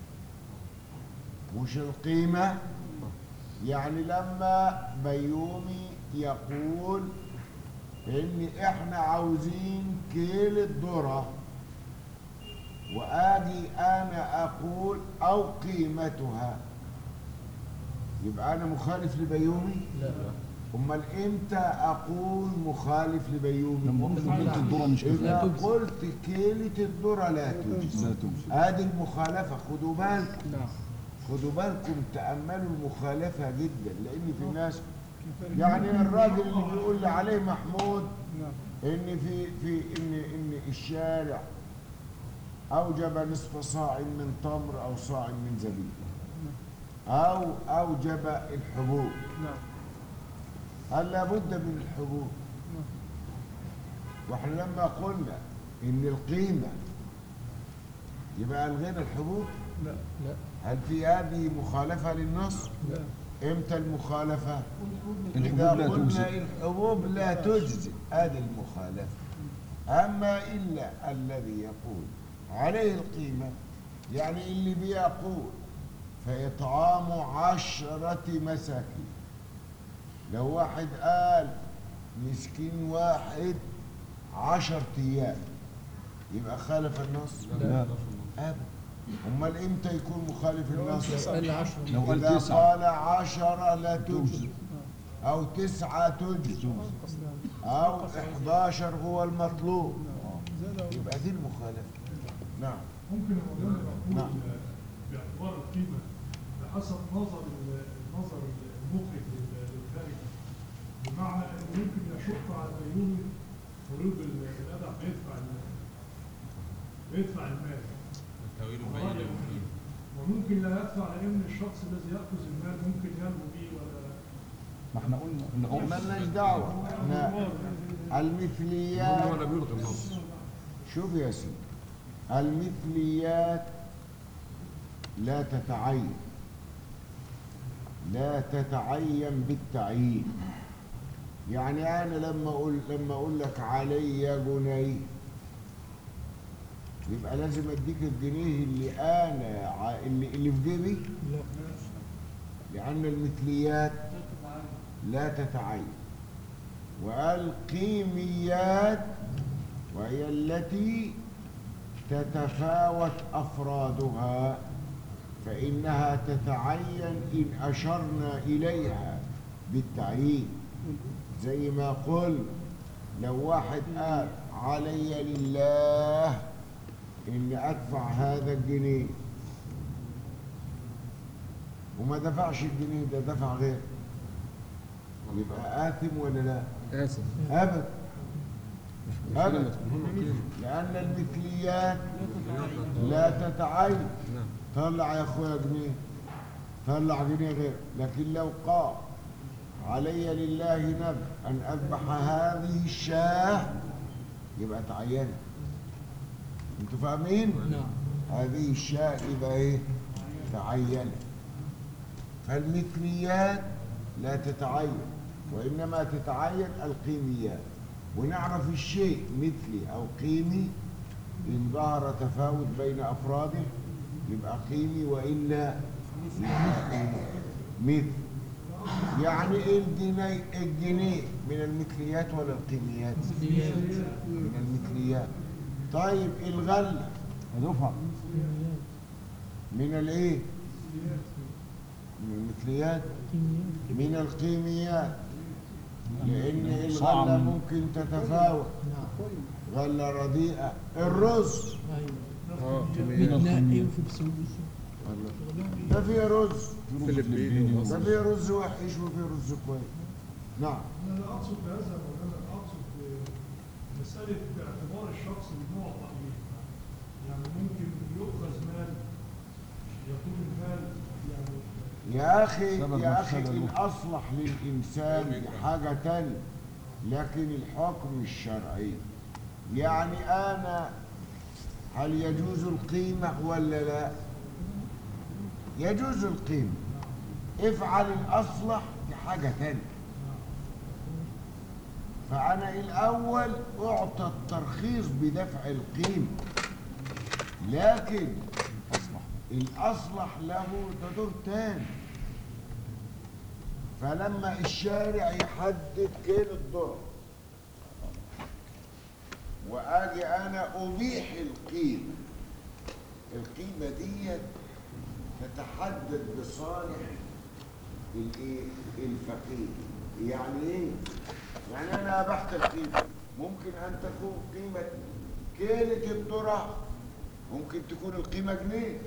مش القيمة يعني لما بيومي يقول إن إحنا عاوزين كيلة ذرة وآجي أنا أقول أو قيمتها يبقى أنا مخالف لبيومي؟ لا أمال إمتى أقول مخالف لبيومي؟ لما قلت كيلة الذرة مش إذا كفاية تجزي. قلت كيلة الذرة لا تجزي لا تجزي ادي المخالفة خدوا بالكم نعم خدوا بالكم تأملوا المخالفة جدا لأن في ناس يعني الراجل اللي بيقول لي عليه محمود إن في في إن إن الشارع أوجب نصف صاع من تمر أو صاع من زبيب أو أوجب الحبوب هل لابد من الحبوب واحنا لما قلنا ان القيمة يبقى الغينا الحبوب لا هل في هذه مخالفة للنص امتى المخالفة الحبوب لا قلنا تجزئ الحبوب لا تجزئ هذه المخالفة أما إلا الذي يقول عليه القيمة يعني اللي بيقول فإطعام عشرة مساكين لو واحد قال مسكين واحد عشر أيام يبقى خالف النص لا أبدا أمال إمتى يكون مخالف النص قال عشرة لو قال إذا تسعة قال عشرة لا تجزي أو تسعة تجزي أو 11 هو المطلوب يبقى دي المخالفة نعم ممكن أقول لك نعم. باعتبار القيمة بحسب نظر ال- نظر المخرج لل- للخارج بمعنى انه ممكن يشق على الديون فروض ال- الادع بيدفع ال- بيدفع المال التأويل مبين للمفيد وممكن لا يدفع لان الشخص الذي ياخذ المال ممكن ينمو به ولا ما احنا قلنا ان مالناش دعوة احنا المثليات ولا بيلغي النص شوف يا سيدي المثليات لا تتعين لا تتعين بالتعيين يعني انا لما اقول لما اقول لك علي جنيه يبقى لازم اديك الجنيه اللي انا ع- اللي, اللي في جيبي لان المثليات لا تتعين والقيميات وهي التي تتفاوت أفرادها فإنها تتعين إن أشرنا إليها بالتعيين زي ما قل لو واحد قال علي لله إن أدفع هذا الجنيه وما دفعش الجنيه ده دفع غير يبقى آثم ولا لا؟ آسف أبدا أبدا هم القيمة لأن المثليات لا تتعين نعم طلع يا أخويا جنيه طلع جنيه غير لكن لو قال علي لله نذر أن أذبح هذه الشاة يبقى تعينت أنتوا فاهمين؟ نعم هذه الشاة يبقى إيه؟ تعينت فالمثليات لا تتعين وإنما تتعين القيميات ونعرف الشيء مثلي أو قيمي إن ظهر تفاوت بين أفراده يبقى قيمي وإلا يبقى مثل يعني إيه الجنيه الجنيه من المثليات ولا القيميات؟ من المثليات طيب الغلة دفعة من الايه من المثليات من القيميات لان صاع الغله من- ممكن تتفاوت غلة رديئة الرز اه متنقي وفي بسوس ده فيه رز فلبيني ده فيه رز وحش وفيه رز كويس نعم انا لا اقصد بهذا ولا انا اقصد مساله باعتبار الشخص بنوع التقليد يعني ممكن يؤخذ مال يكون المال يعني يا أخي سبب يا أخي مفسدة له. الأصلح للإنسان حاجة تانية لكن الحكم الشرعي يعني أنا هل يجوز القيمة ولا لا؟ يجوز القيمة افعل الأصلح دي حاجة تانية فأنا الأول أعطى الترخيص بدفع القيمة لكن اصلح الأصلح له ده دور تاني فلما الشارع يحدد كيلو الذرة وأجي أنا أبيح القيمة القيمة دي تتحدد بصالح الإيه؟ الفقير يعني إيه؟ يعني أنا أبحت القيمة ممكن أن تكون قيمة كيلة الذرة ممكن تكون القيمة جنيه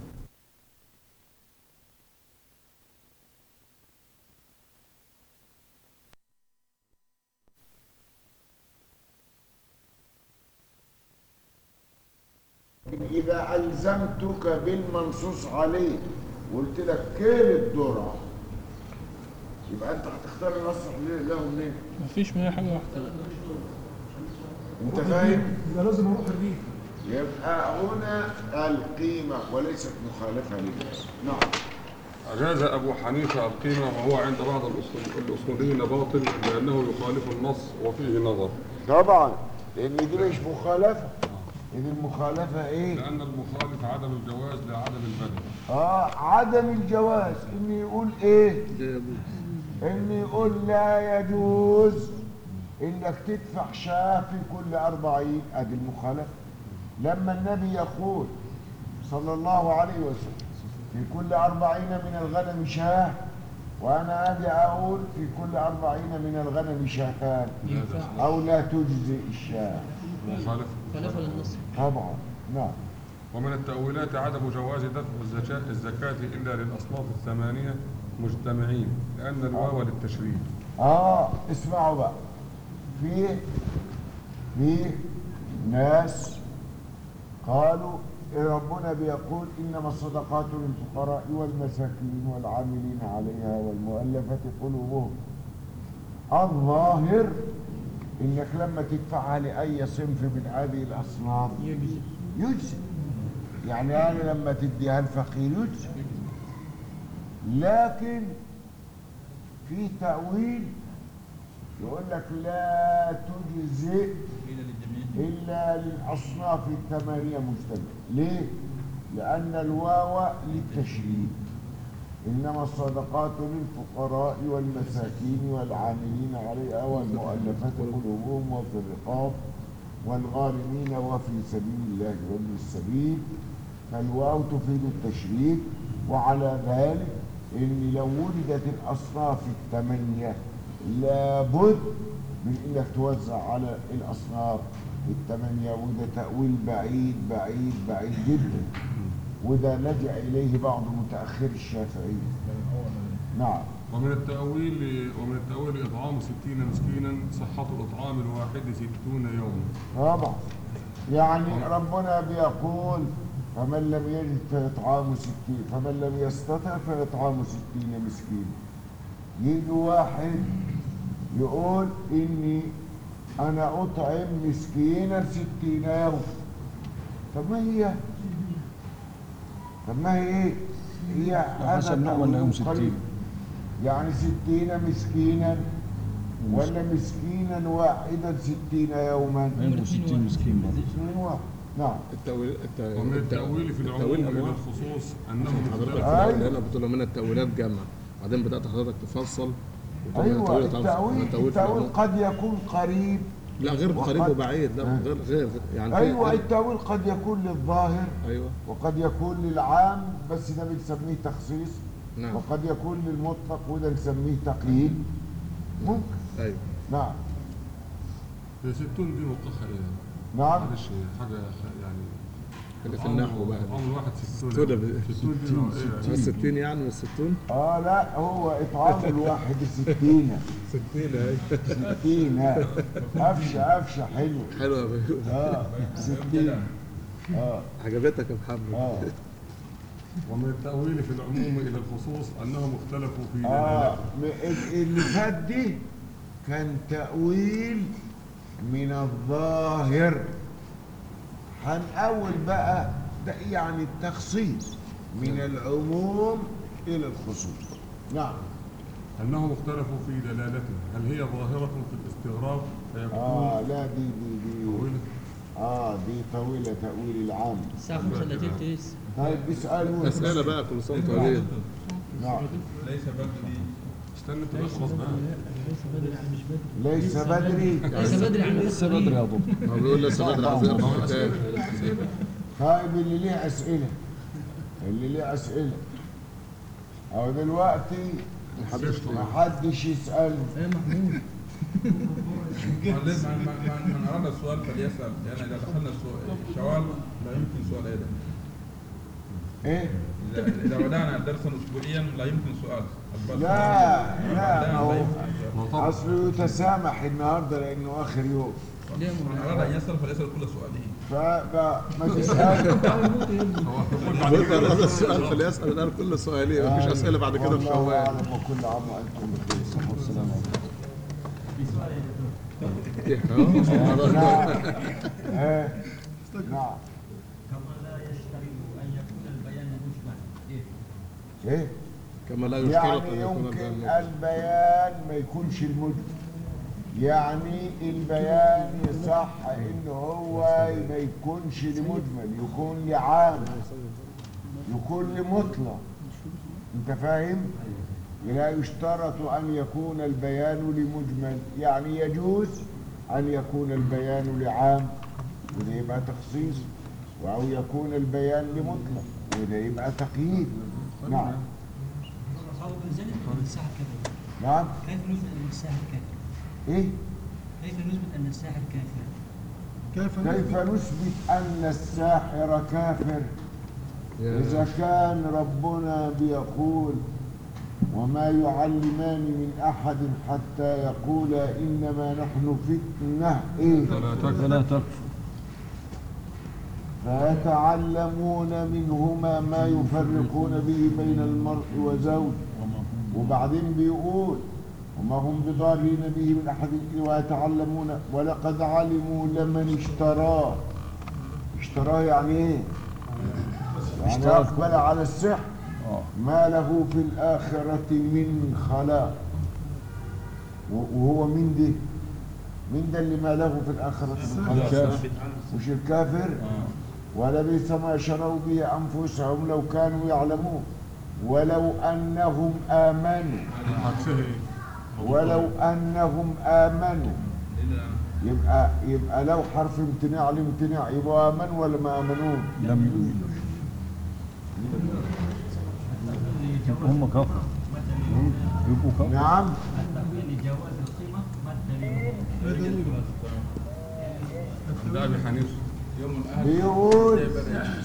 إذا ألزمتك بالمنصوص عليه وقلت لك كيل الذرة يبقى أنت هتختار الأصلح له منين؟ مفيش منها حاجه واحده أنت فاهم؟ يبقى لازم اروح الريف يبقى هنا القيمة وليست مخالفة للناس نعم أجاز أبو حنيفة القيمة وهو عند بعض الأصول- الأصوليين باطل لأنه يخالف النص وفيه نظر طبعا لأن دي مش مخالفة إذ المخالفة إيه؟ لأن المخالف عدم الجواز لعدم البدل آه عدم الجواز إن يقول إيه؟ إن يقول لا يجوز إنك تدفع شاة في كل أربعين أدي المخالفة لما النبي يقول صلى الله عليه وسلم في كل أربعين من الغنم شاة وأنا أجي أقول في كل أربعين من الغنم شاتان ينفع أو لا تجزئ الشاة مخالف خلافا للنص طبعا نعم ومن التأويلات عدم جواز دفع الزكاة, الزكاة إلا للأصناف الثمانية مجتمعين لأن الواو للتشريك اه اسمعوا بقى في في ناس قالوا إيه ربنا بيقول انما الصدقات للفقراء والمساكين والعاملين عليها والمؤلفة قلوبهم الظاهر انك لما تدفعها لاي صنف من هذه الاصناف يجزي يجزي يعني انا لما تديها الفقير يجزي لكن في تأويل يقول لك لا تجزئ إلا للأصناف الثمانية مجتمع ليه؟ لأن الواو للتشريك إنما الصدقات للفقراء والمساكين والعاملين عليها والمؤلفة قلوبهم وفي الرقاب والغارمين وفي سبيل الله وابن السبيل فالواو تفيد التشريك وعلى ذلك ان لو ولدت الاصناف الثمانيه لابد من انك توزع على الاصناف الثمانيه وده تاويل بعيد بعيد بعيد جدا وده لجأ اليه بعض متاخر الشافعيه نعم ومن التأويل ومن التأويل إطعام ستين مسكينا صحة الإطعام الواحد ستون يوما طبعا يعني ربنا بيقول فمن لم يجد فإطعام ستين فمن لم يستطع فإطعام ستين مسكين يجي واحد يقول إني أنا أطعم مسكينا ستين يوم طب ما هي طب ما هي إيه؟ هي هذا حسب نوع ولا يوم تأويل 60 قريب. يعني ستين مسكينا ولا مسكينا واحدا ستين يوما عنده 60 مسكين برضه اثنين واحد نعم التأويل الت- ومن الت- التأويل في العموم التأويل أنا- والخصوص أنه حضرتك مختلف أيوة. اللي انا بتقول من التأويلات جمع بعدين بدأت حضرتك تفصل وتقول ايوه التأويل تعرف- التأويل التأويل في التأويل العموم. قد يكون قريب لا غير وقد- قريب وبعيد لا آه. غير غير يعني في- ايوه التأويل قد يكون للظاهر ايوه وقد يكون للعام بس ده بنسميه تخصيص نعم وقد يكون للمطلق وده نسميه تقييد ممكن ايوه نعم هي ستون دي مطلقة إيه؟ نعم معلش حاجة يعني اللي في النحو بقى عمر واحد ستون ستون ب- ستون دي نوع إيه؟ الستين يعني من الستون اه لا هو اطعام الواحد ستين ستين اهي ستين قفشه قفشه حلو حلوة يا بيقول. اه ستين اه عجبتك يا محمد اه ومن التأويل في العموم إلى الخصوص أنهم اختلفوا في اه دلالته م- ال- اللي فات دي كان تأويل من الظاهر هنقول بقى ده يعني التخصيص من العموم إلى الخصوص نعم أنهم اختلفوا في دلالته هل هي ظاهرة في الاستغراق فيكون اه لا دي دي دي طويلة اه دي طويلة تأويل العام الساعة 5 الا تلت لسه طيب اسألوا أسئلة بقى كل سنة وأنتم طيبين نعم ليس بدري استنى انت بس خلاص بقى ليس بدري ليس بدري عن لسه بدري يا دكتور هو بيقول لسه بدري عايز يعرف الحكاية طيب اللي ليه أسئلة اللي ليه أسئلة أو دلوقتي ما حدش يسأل يا محمود لازم من, من, من أراد السؤال فليسأل لأن إذا دخلنا السؤال الشوال لا يمكن سؤال أيضا إيه؟ إذا, إذا بدأنا درسا أسبوعيا لا يمكن سؤال البس- لا لا بدأنا ما هو لا يمكن سؤال. أصله يتسامح النهارده لأنه آخر يوم ليه يا من محمود أراد أن يسأل فليسأل كل سؤاله فما ما تسأل قلت هذا السؤال فليسأل الآن كل سؤالين مفيش أسئلة بعد كده في والله شوال أعلم وكل عام وأنتم بخير صحة والسلامة نعم إيه؟ نعم كما لا يشترط أن يكون البيان مجمل إيه؟ إيه؟ كما لا يشترط يعني أن يكون يمكن البيان البيان ما يكونش المجمل يعني البيان يصح ان هو ما يكونش لمجمل يكون لعام يكون لمطلق انت فاهم لا يشترط ان يكون البيان لمجمل يعني يجوز ان يكون البيان لعام وده يبقى تخصيص او يكون البيان لمطلق وده يبقى تقييد نعم أو بنزلت أن الساحر كافر نعم كيف نثبت أن الساحر كافر؟ ايه كيف نثبت أن الساحر كافر؟ كيف كيف نثبت ان الساحر كافر يا- اذا كان ربنا بيقول وما يعلمان من احد حتى يقولا انما نحن فتنه ايه فلا تكفر فلا تكفر فيتعلمون منهما ما يفرقون به بين المرء وزوج وبعدين بيقول وما هم بضارين به من احد الا ويتعلمون ولقد علموا لمن اشتراه اشتراه يعني ايه؟ يعني اشترى اقبل على السحر اه ما له في الآخرة من خلاق و- وهو مين دي؟ مين ده اللي ما له في الآخرة من خلاق؟ الكافر. مش الكافر؟ ولبئس ما شروا به أنفسهم لو كانوا يعلمون ولو أنهم آمنوا عكسها ايه؟ ولو أنهم آمنوا يبقى يبقى لو حرف امتناع لامتناع يبقوا آمنوا ولا ما آمنون؟ لم يؤمنوا يبقوا هم كفر يبقوا كفر نعم التأويل لجواز القيمة ما الدليل؟ ده ابي حنيفه يوم الأحد بيقول يعني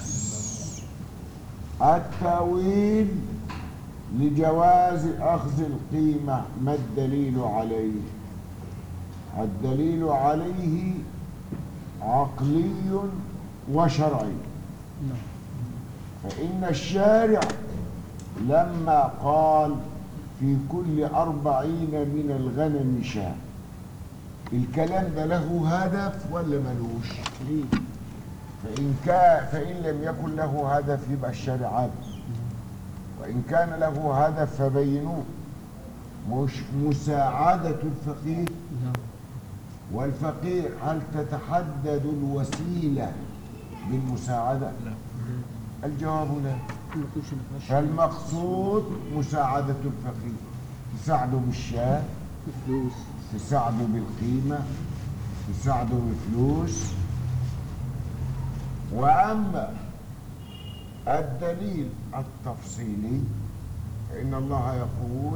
التأويل لجواز أخذ القيمة ما الدليل عليه الدليل عليه عقلي وشرعي فإن الشارع لما قال في كل أربعين من الغنم شاة الكلام ده له هدف ولا ملوش فإن كان فإن لم يكن له هدف يبقى الشارع عبس وإن كان له هدف فبينوه مش مساعدة الفقير والفقير هل تتحدد الوسيلة بالمساعدة؟ لا الجواب لا فالمقصود مساعدة الفقير تساعده بالشاة فلوس تساعده بالقيمة تساعده بفلوس وأما الدليل التفصيلي فإن الله يقول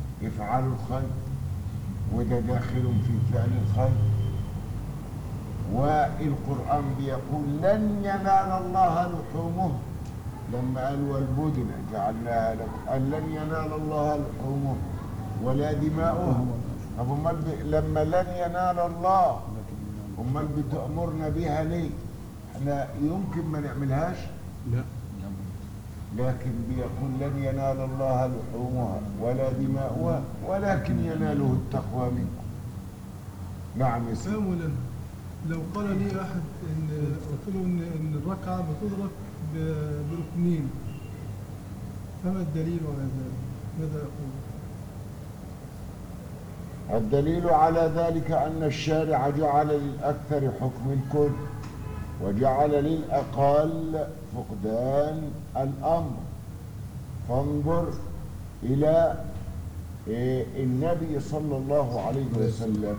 افعلوا الخير وده داخل في فعل الخير والقرآن بيقول لن ينال الله لحومه لما قال والبدن جعلناها لكم قال لن ينال الله لحومه ولا دماؤها طب امال ب- لما لن ينال الله امال بتأمرنا بيها ليه؟ احنا يمكن ما نعملهاش لا لكن بيقول لن ينال الله لحومها ولا دماؤها ولكن يناله التقوى منكم نعم يا سيدي سامولا لو قال لي احد ان قلت له ان ان الركعه بتدرك ب- بركنين فما الدليل على ذلك؟ ماذا يقول؟ الدليل على ذلك أن الشارع جعل للأكثر حكم الكل وجعل للأقل فقدان الأمر فانظر إلى إيه، النبي صلى الله عليه وسلم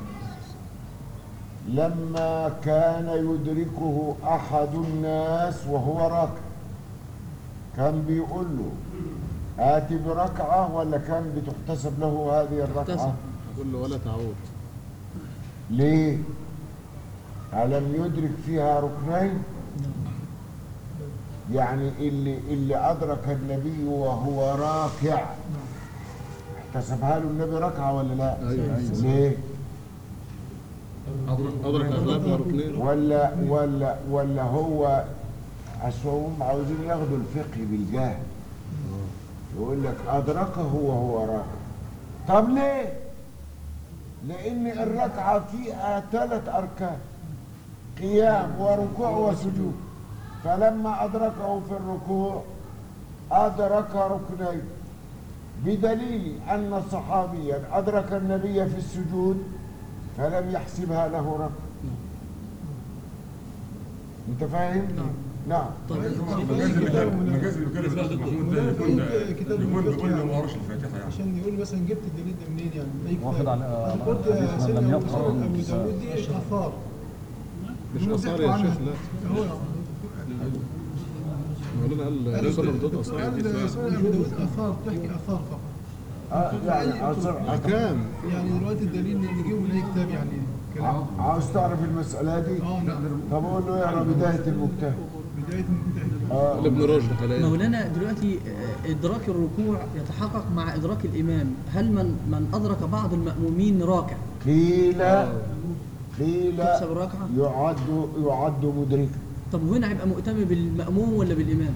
لما كان يدركه أحد الناس وهو راكع كان بيقول له آت بركعة ولا كان بتحتسب له هذه الركعة؟ تحتسب. أقول له ولا تعود ليه؟ ألم يدرك فيها ركنين؟ يعني اللي اللي أدرك النبي وهو راكع احتسبها له النبي ركعة ولا لا؟ أيوة. ليه؟ أدرك أغلبها ركنين ولا ولا ولا هو أصل هم عاوزين ياخدوا الفقه بالجهل يقول لك أدركه وهو راكع طب ليه؟ لأن الركعة فيها ثلاث أركان قيام وركوع وسجود فلما أدركه في الركوع أدرك ركنين بدليل أن صحابيا أدرك النبي في السجود فلم يحسبها له ركعة أنت فاهم؟ نعم المجاز اللي كان المجاز اللي كان الاستاذ محمود ده يكون كتاب يكون الفقه بيقول له يعني. ما قراش الفاتحه يعني عشان يقول مثلا جبت الدليل ده منين يعني؟ من أي كتاب؟ واخد على- أنا على قلت يا حديث من سيدنا لم أبو يقرأ سعود أبو النساء. داود دي آثار مش هم آثار بيحكوا يا شيخ عنها. لا هو مولانا قال سنة ردود آثار قال سنن أبو داود آثار تحكي آثار فقط آه يعني عصر أحكام يعني دلوقتي الدليل اللي نجيبه من أي كتاب يعني كلام عاوز تعرف المسألة دي؟ اه نعم طب قول له اقرا بداية المجتهد بداية من آه ابن رشد حاليا مولانا دلوقتي آه، إدراك الركوع يتحقق مع إدراك الإمام هل من من أدرك بعض المأمومين راكع قيل قيل تحسب الركعة؟ يعد يعد مدركا طب وهنا هيبقى مؤتم بالمأموم ولا بالإمام؟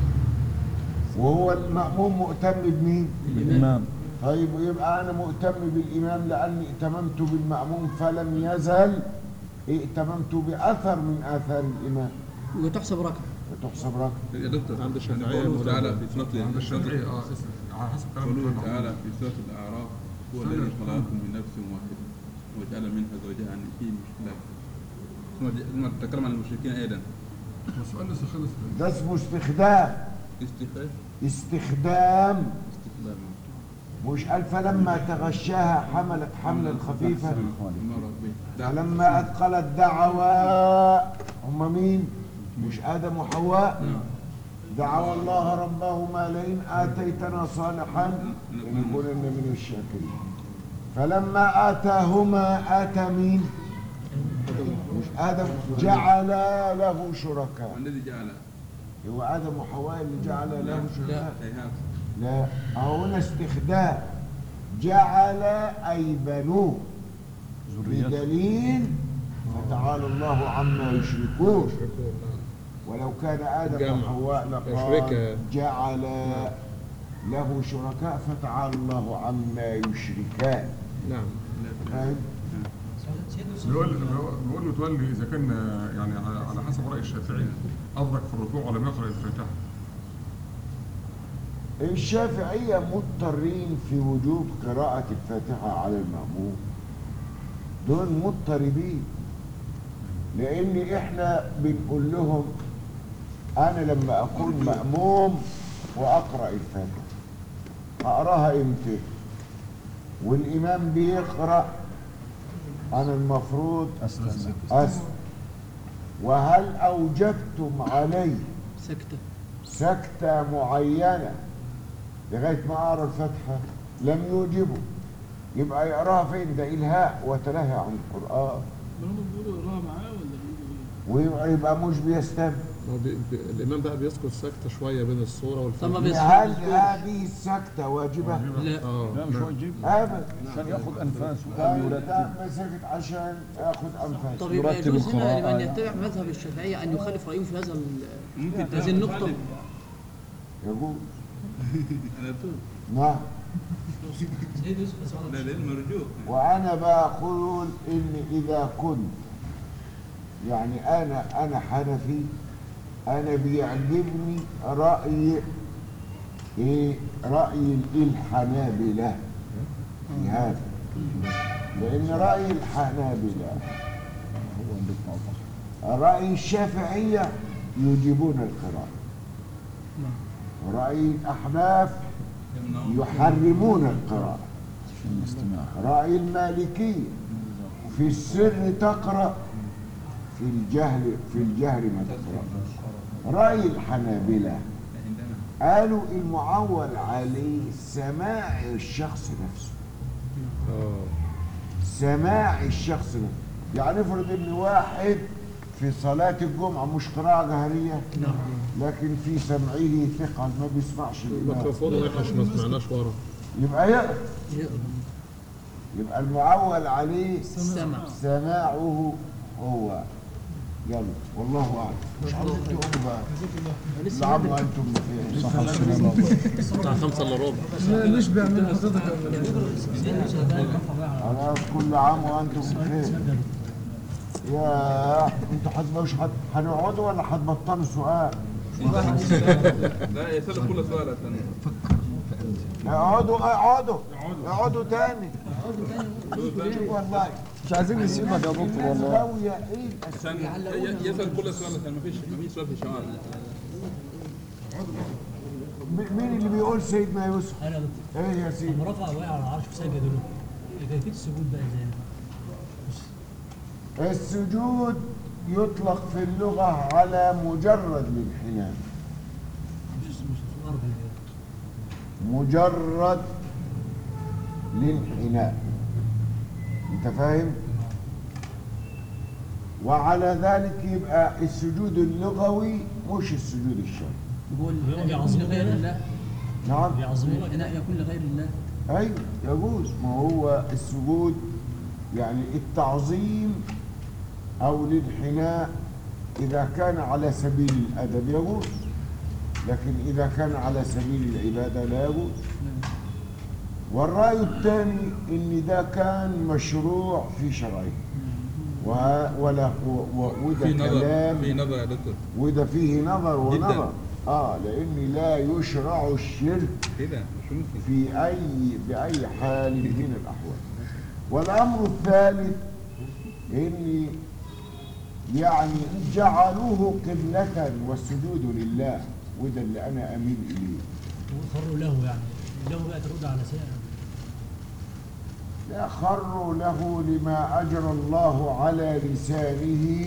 وهو المأموم مؤتم بمين؟ الإمام طيب يبقى أنا مؤتم بالإمام لأني ائتممت بالمأموم فلم يزل ائتممت بأثر من آثار الإمام وتحسب ركعة وتحسب ركعة يا دكتور عند الشافعية قوله مولانا. تعالى في سورة عند الشافعي اه اسم على حسب كلام قوله الإمام تعالى محمود. في سورة الأعراف هو الذي خلقكم من نفس واحدة وجعل منها زوجها أن في مشكلة ثم ثم تكلم عن المشركين أيضا السؤال لسه خلص ده اسمه استخدام استخفاف استخدام استخدام مش قال فلما تغشاها حملت حملا خفيفا المرض به فلما أثقلت دعوا هم مين؟ مش آدم وحواء دعوا الله ربهما لئن آتيتنا صالحا لنكونن من الشاكرين فلما آتاهما آتى مين؟ مش آدم جعل له شركاء والذي جعل هو آدم وحواء اللي جعل له شركاء هيهات لا هنا استخدام جعل أي بنوه ذريته بدليل فتعالى الله عما يشركون ولو كان آدم جمع. وحواء لقال شركة. جعل له شركاء فتعالى الله عما يشركان نعم فاهم؟ بيقول بيقول متولي اذا كان آه، يعني على على حسب راي الشافعي ادرك في الركوع ولم يقرا الفاتحه الشافعية مضطرين في وجوب قراءة الفاتحة على المأموم دول مضطربين لأن إحنا بنقول لهم أنا لما أكون مأموم وأقرأ الفاتحة أقراها إمتى والإمام بيقرأ أنا المفروض أستاذ أسمع وهل أوجبتم علي سكتة سكتة معينة لغاية ما أقرأ الفاتحة لم يوجبوا يبقى يقراها فين ده إلهاء وتلهي عن القرآن برضه بيقولوا اقراها معاه ولا مين؟ ويبقى يبقى مش بيستمع هو بي بي الامام بقى بيسكت سكته شويه بين الصوره طب ما والفاتحه هل بيسمعش هذه السكتة واجبة؟ لا اه لا مش واجب أبدا عشان ياخذ انفاس طيب ويرتب لا مسكت عشان آخذ أنفاس طب يبقى يرتب يجوز هنا القراءة لمن يعني. يتبع مذهب الشافعية أن يخالف رأيه في هذا ال- ممكن هذه النقطة يقول انا تو نعم لا ده مرجوح وأنا بقول إن إذا كنت يعني أنا أنا حنفي أنا بيعجبني رأي إيه رأي الحنابلة في هذا لأن رأي الحنابلة هو اللي بتاع الفصل رأي الشافعية يجيبون القراءة رأي الأحناف يحرمون القراءة عشان الاستماع رأي المالكية في السر تقرأ في الجهل في الجهر ما تقرأ رأي الحنابلة قالوا المعول عليه سماع الشخص نفسه اه سماع الشخص نفسه يعني افرض ان واحد في صلاة الجمعة مش قراءة جهرية لكن في سمعه ثقل ما بيسمعش الإمام الميكروفون وحش ما سمعناش ورا يبقى يقرأ يبقى المعول عليه سمع سماعه هو يلا والله اعلم مش عاوزين تقولوا بقى لسه لعبوا انتم بخير صح السلام بتاع خمسة الا ربع لا نشبع من حضرتك خلاص كل عام وانتم بخير يا انتوا حد مش حد هنقعدوا ولا هتبطلوا سؤال؟ لا يسأل كل سؤال عشان اقعدوا اقعدوا اقعدوا تاني والله مش عايزين نسيبك يا دكتور والله الزاوية ايه عشان ي- يسأل كل سؤال عشان ما فيش ما فيش سؤال في شمال م- مين اللي بيقول سيدنا يوسف؟ انا ايه يا سيدي؟ لما رفع وقع على العرش وسجد له كيفيه السجود بقى ازاي؟ السجود يطلق في اللغة على مجرد الانحناء مش مش في الارض كده. مجرد الانحناء انت فاهم وعلى ذلك يبقى السجود اللغوي مش السجود الشرعي بيقول بيعظموا لغير كده؟ الله نعم بيعظموا الإناء يكون لغير الله ايوه يجوز ما هو السجود يعني التعظيم او الانحناء اذا كان على سبيل الادب يجوز لكن اذا كان على سبيل العباده لا يجوز والراي الثاني ان ده كان مشروع في شرعه وه- ولا و- و- وده في نظر كلام في نظر يا دكتور وده فيه نظر جداً. ونظر اه لان لا يشرع الشرك كده مش ممكن في أي بأي حال من الأحوال والأمر الثالث إن يعني جعلوه قبلة والسجود لله وده اللي أنا أميل إليه وخروا له يعني له بقى ترد على سائر لا خروا له لما أجرى الله على لسانه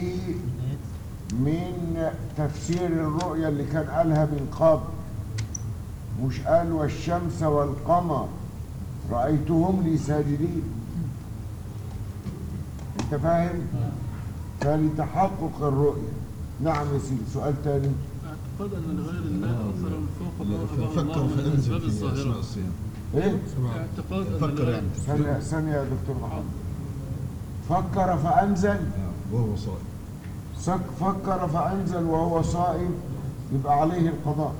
من تفسير الرؤيا اللي كان قالها من قبل مش قال والشمس والقمر رأيتهم لي ساجدين انت فاهم فلتحقق الرؤيا نعم يا سيدي سؤال تاني اعتقاد ان لغير الله اثرا فوق ما ابى الله من الاسباب الظاهره ايه اعتقاد ان فكر لغير يعني ثانية ثانية يا دكتور محمد فكر فأنزل وهو صائم سك- فكر فأنزل وهو صائم يبقى عليه القضاء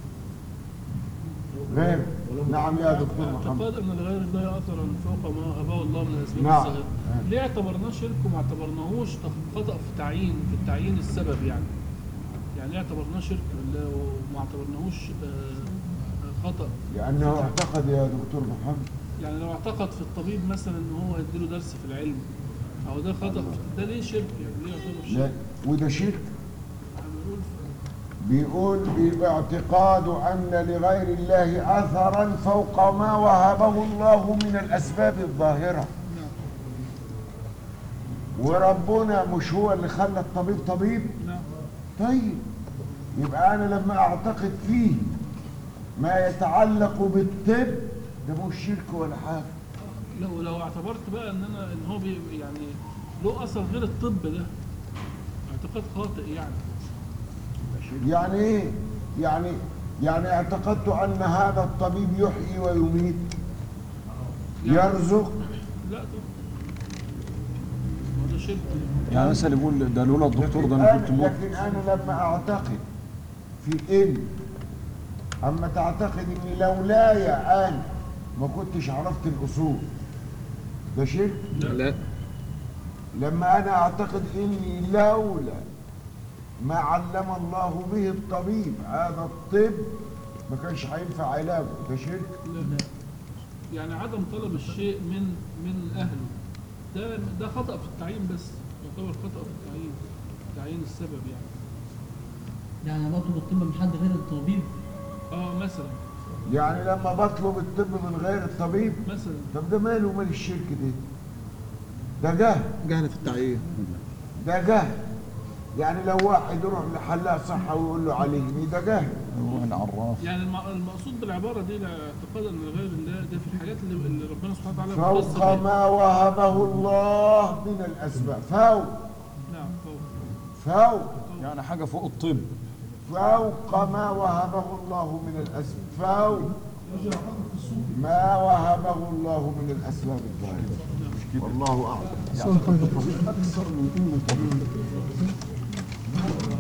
غير نعم يا دكتور محمد اعتقاد ان لغير الله اثرا فوق ما اباه الله من الاسباب نعم. الظاهره ليه اعتبرناه شرك وما اعتبرناهوش خطا في تعيين في التعيين السبب يعني يعني ليه اعتبرناه شرك ولا- وما اعتبرناهوش آه، خطا لأنه اعتقد يا دكتور محمد يعني لو اعتقد في الطبيب مثلا ان هو يديله درس في العلم او ده خطا ده ليه شرك يعني ليه يعتبر لا شرك؟ وده شرك يعني بنقول بيقول باعتقاد أن لغير الله أثرا فوق ما وهبه الله من الأسباب الظاهرة وربنا مش هو اللي خلى الطبيب طبيب نعم طيب يبقى أنا لما أعتقد فيه ما يتعلق بالطب ده مش شرك ولا حاجة لو لو اعتبرت بقى ان انا ان هو بي يعني له اثر غير الطب ده اعتقاد خاطئ يعني يعني ايه يعني يعني اعتقدت ان هذا الطبيب يحيي ويميت يرزق لا ده ما ده شرك يعني مثلا يقول ده لولا الدكتور ده انا كنت لكن, موت لكن انا لما اعتقد في ان اما تعتقد اني لولاي انا ما كنتش عرفت الاصول ده شرك لا لما انا اعتقد اني لولا ما علم الله به الطبيب هذا الطب ما كانش هينفع علاجه ده شرك لا. يعني عدم طلب الشيء من من اهله ده ده خطأ في التعيين بس يعتبر خطأ في التعيين تعيين السبب يعني يعني أنا بطلب الطب من حد غير الطبيب اه مثلا يعني لما بطلب الطب من غير الطبيب مثلا طب ده ماله ومال الشرك ده ده جهل جهل في التعيين ده جهل يعني لو واحد يروح لحلاق صحة ويقول له علمني ده جهل يروح العراف يعني الم- المقصود بالعباره دي الاعتقاد ان غير الله ده في الحاجات اللي, اللي ربنا سبحانه وتعالى مختص فوق بيها. ما وهبه الله من الأسباب فوق نعم فوق فوق يعني حاجه فوق الطب فوق ما وهبه الله من الأسباب فوق ما وهبه الله من الأسباب الظاهرة والله أعلم سؤال حاجة اكثر من انه طبيب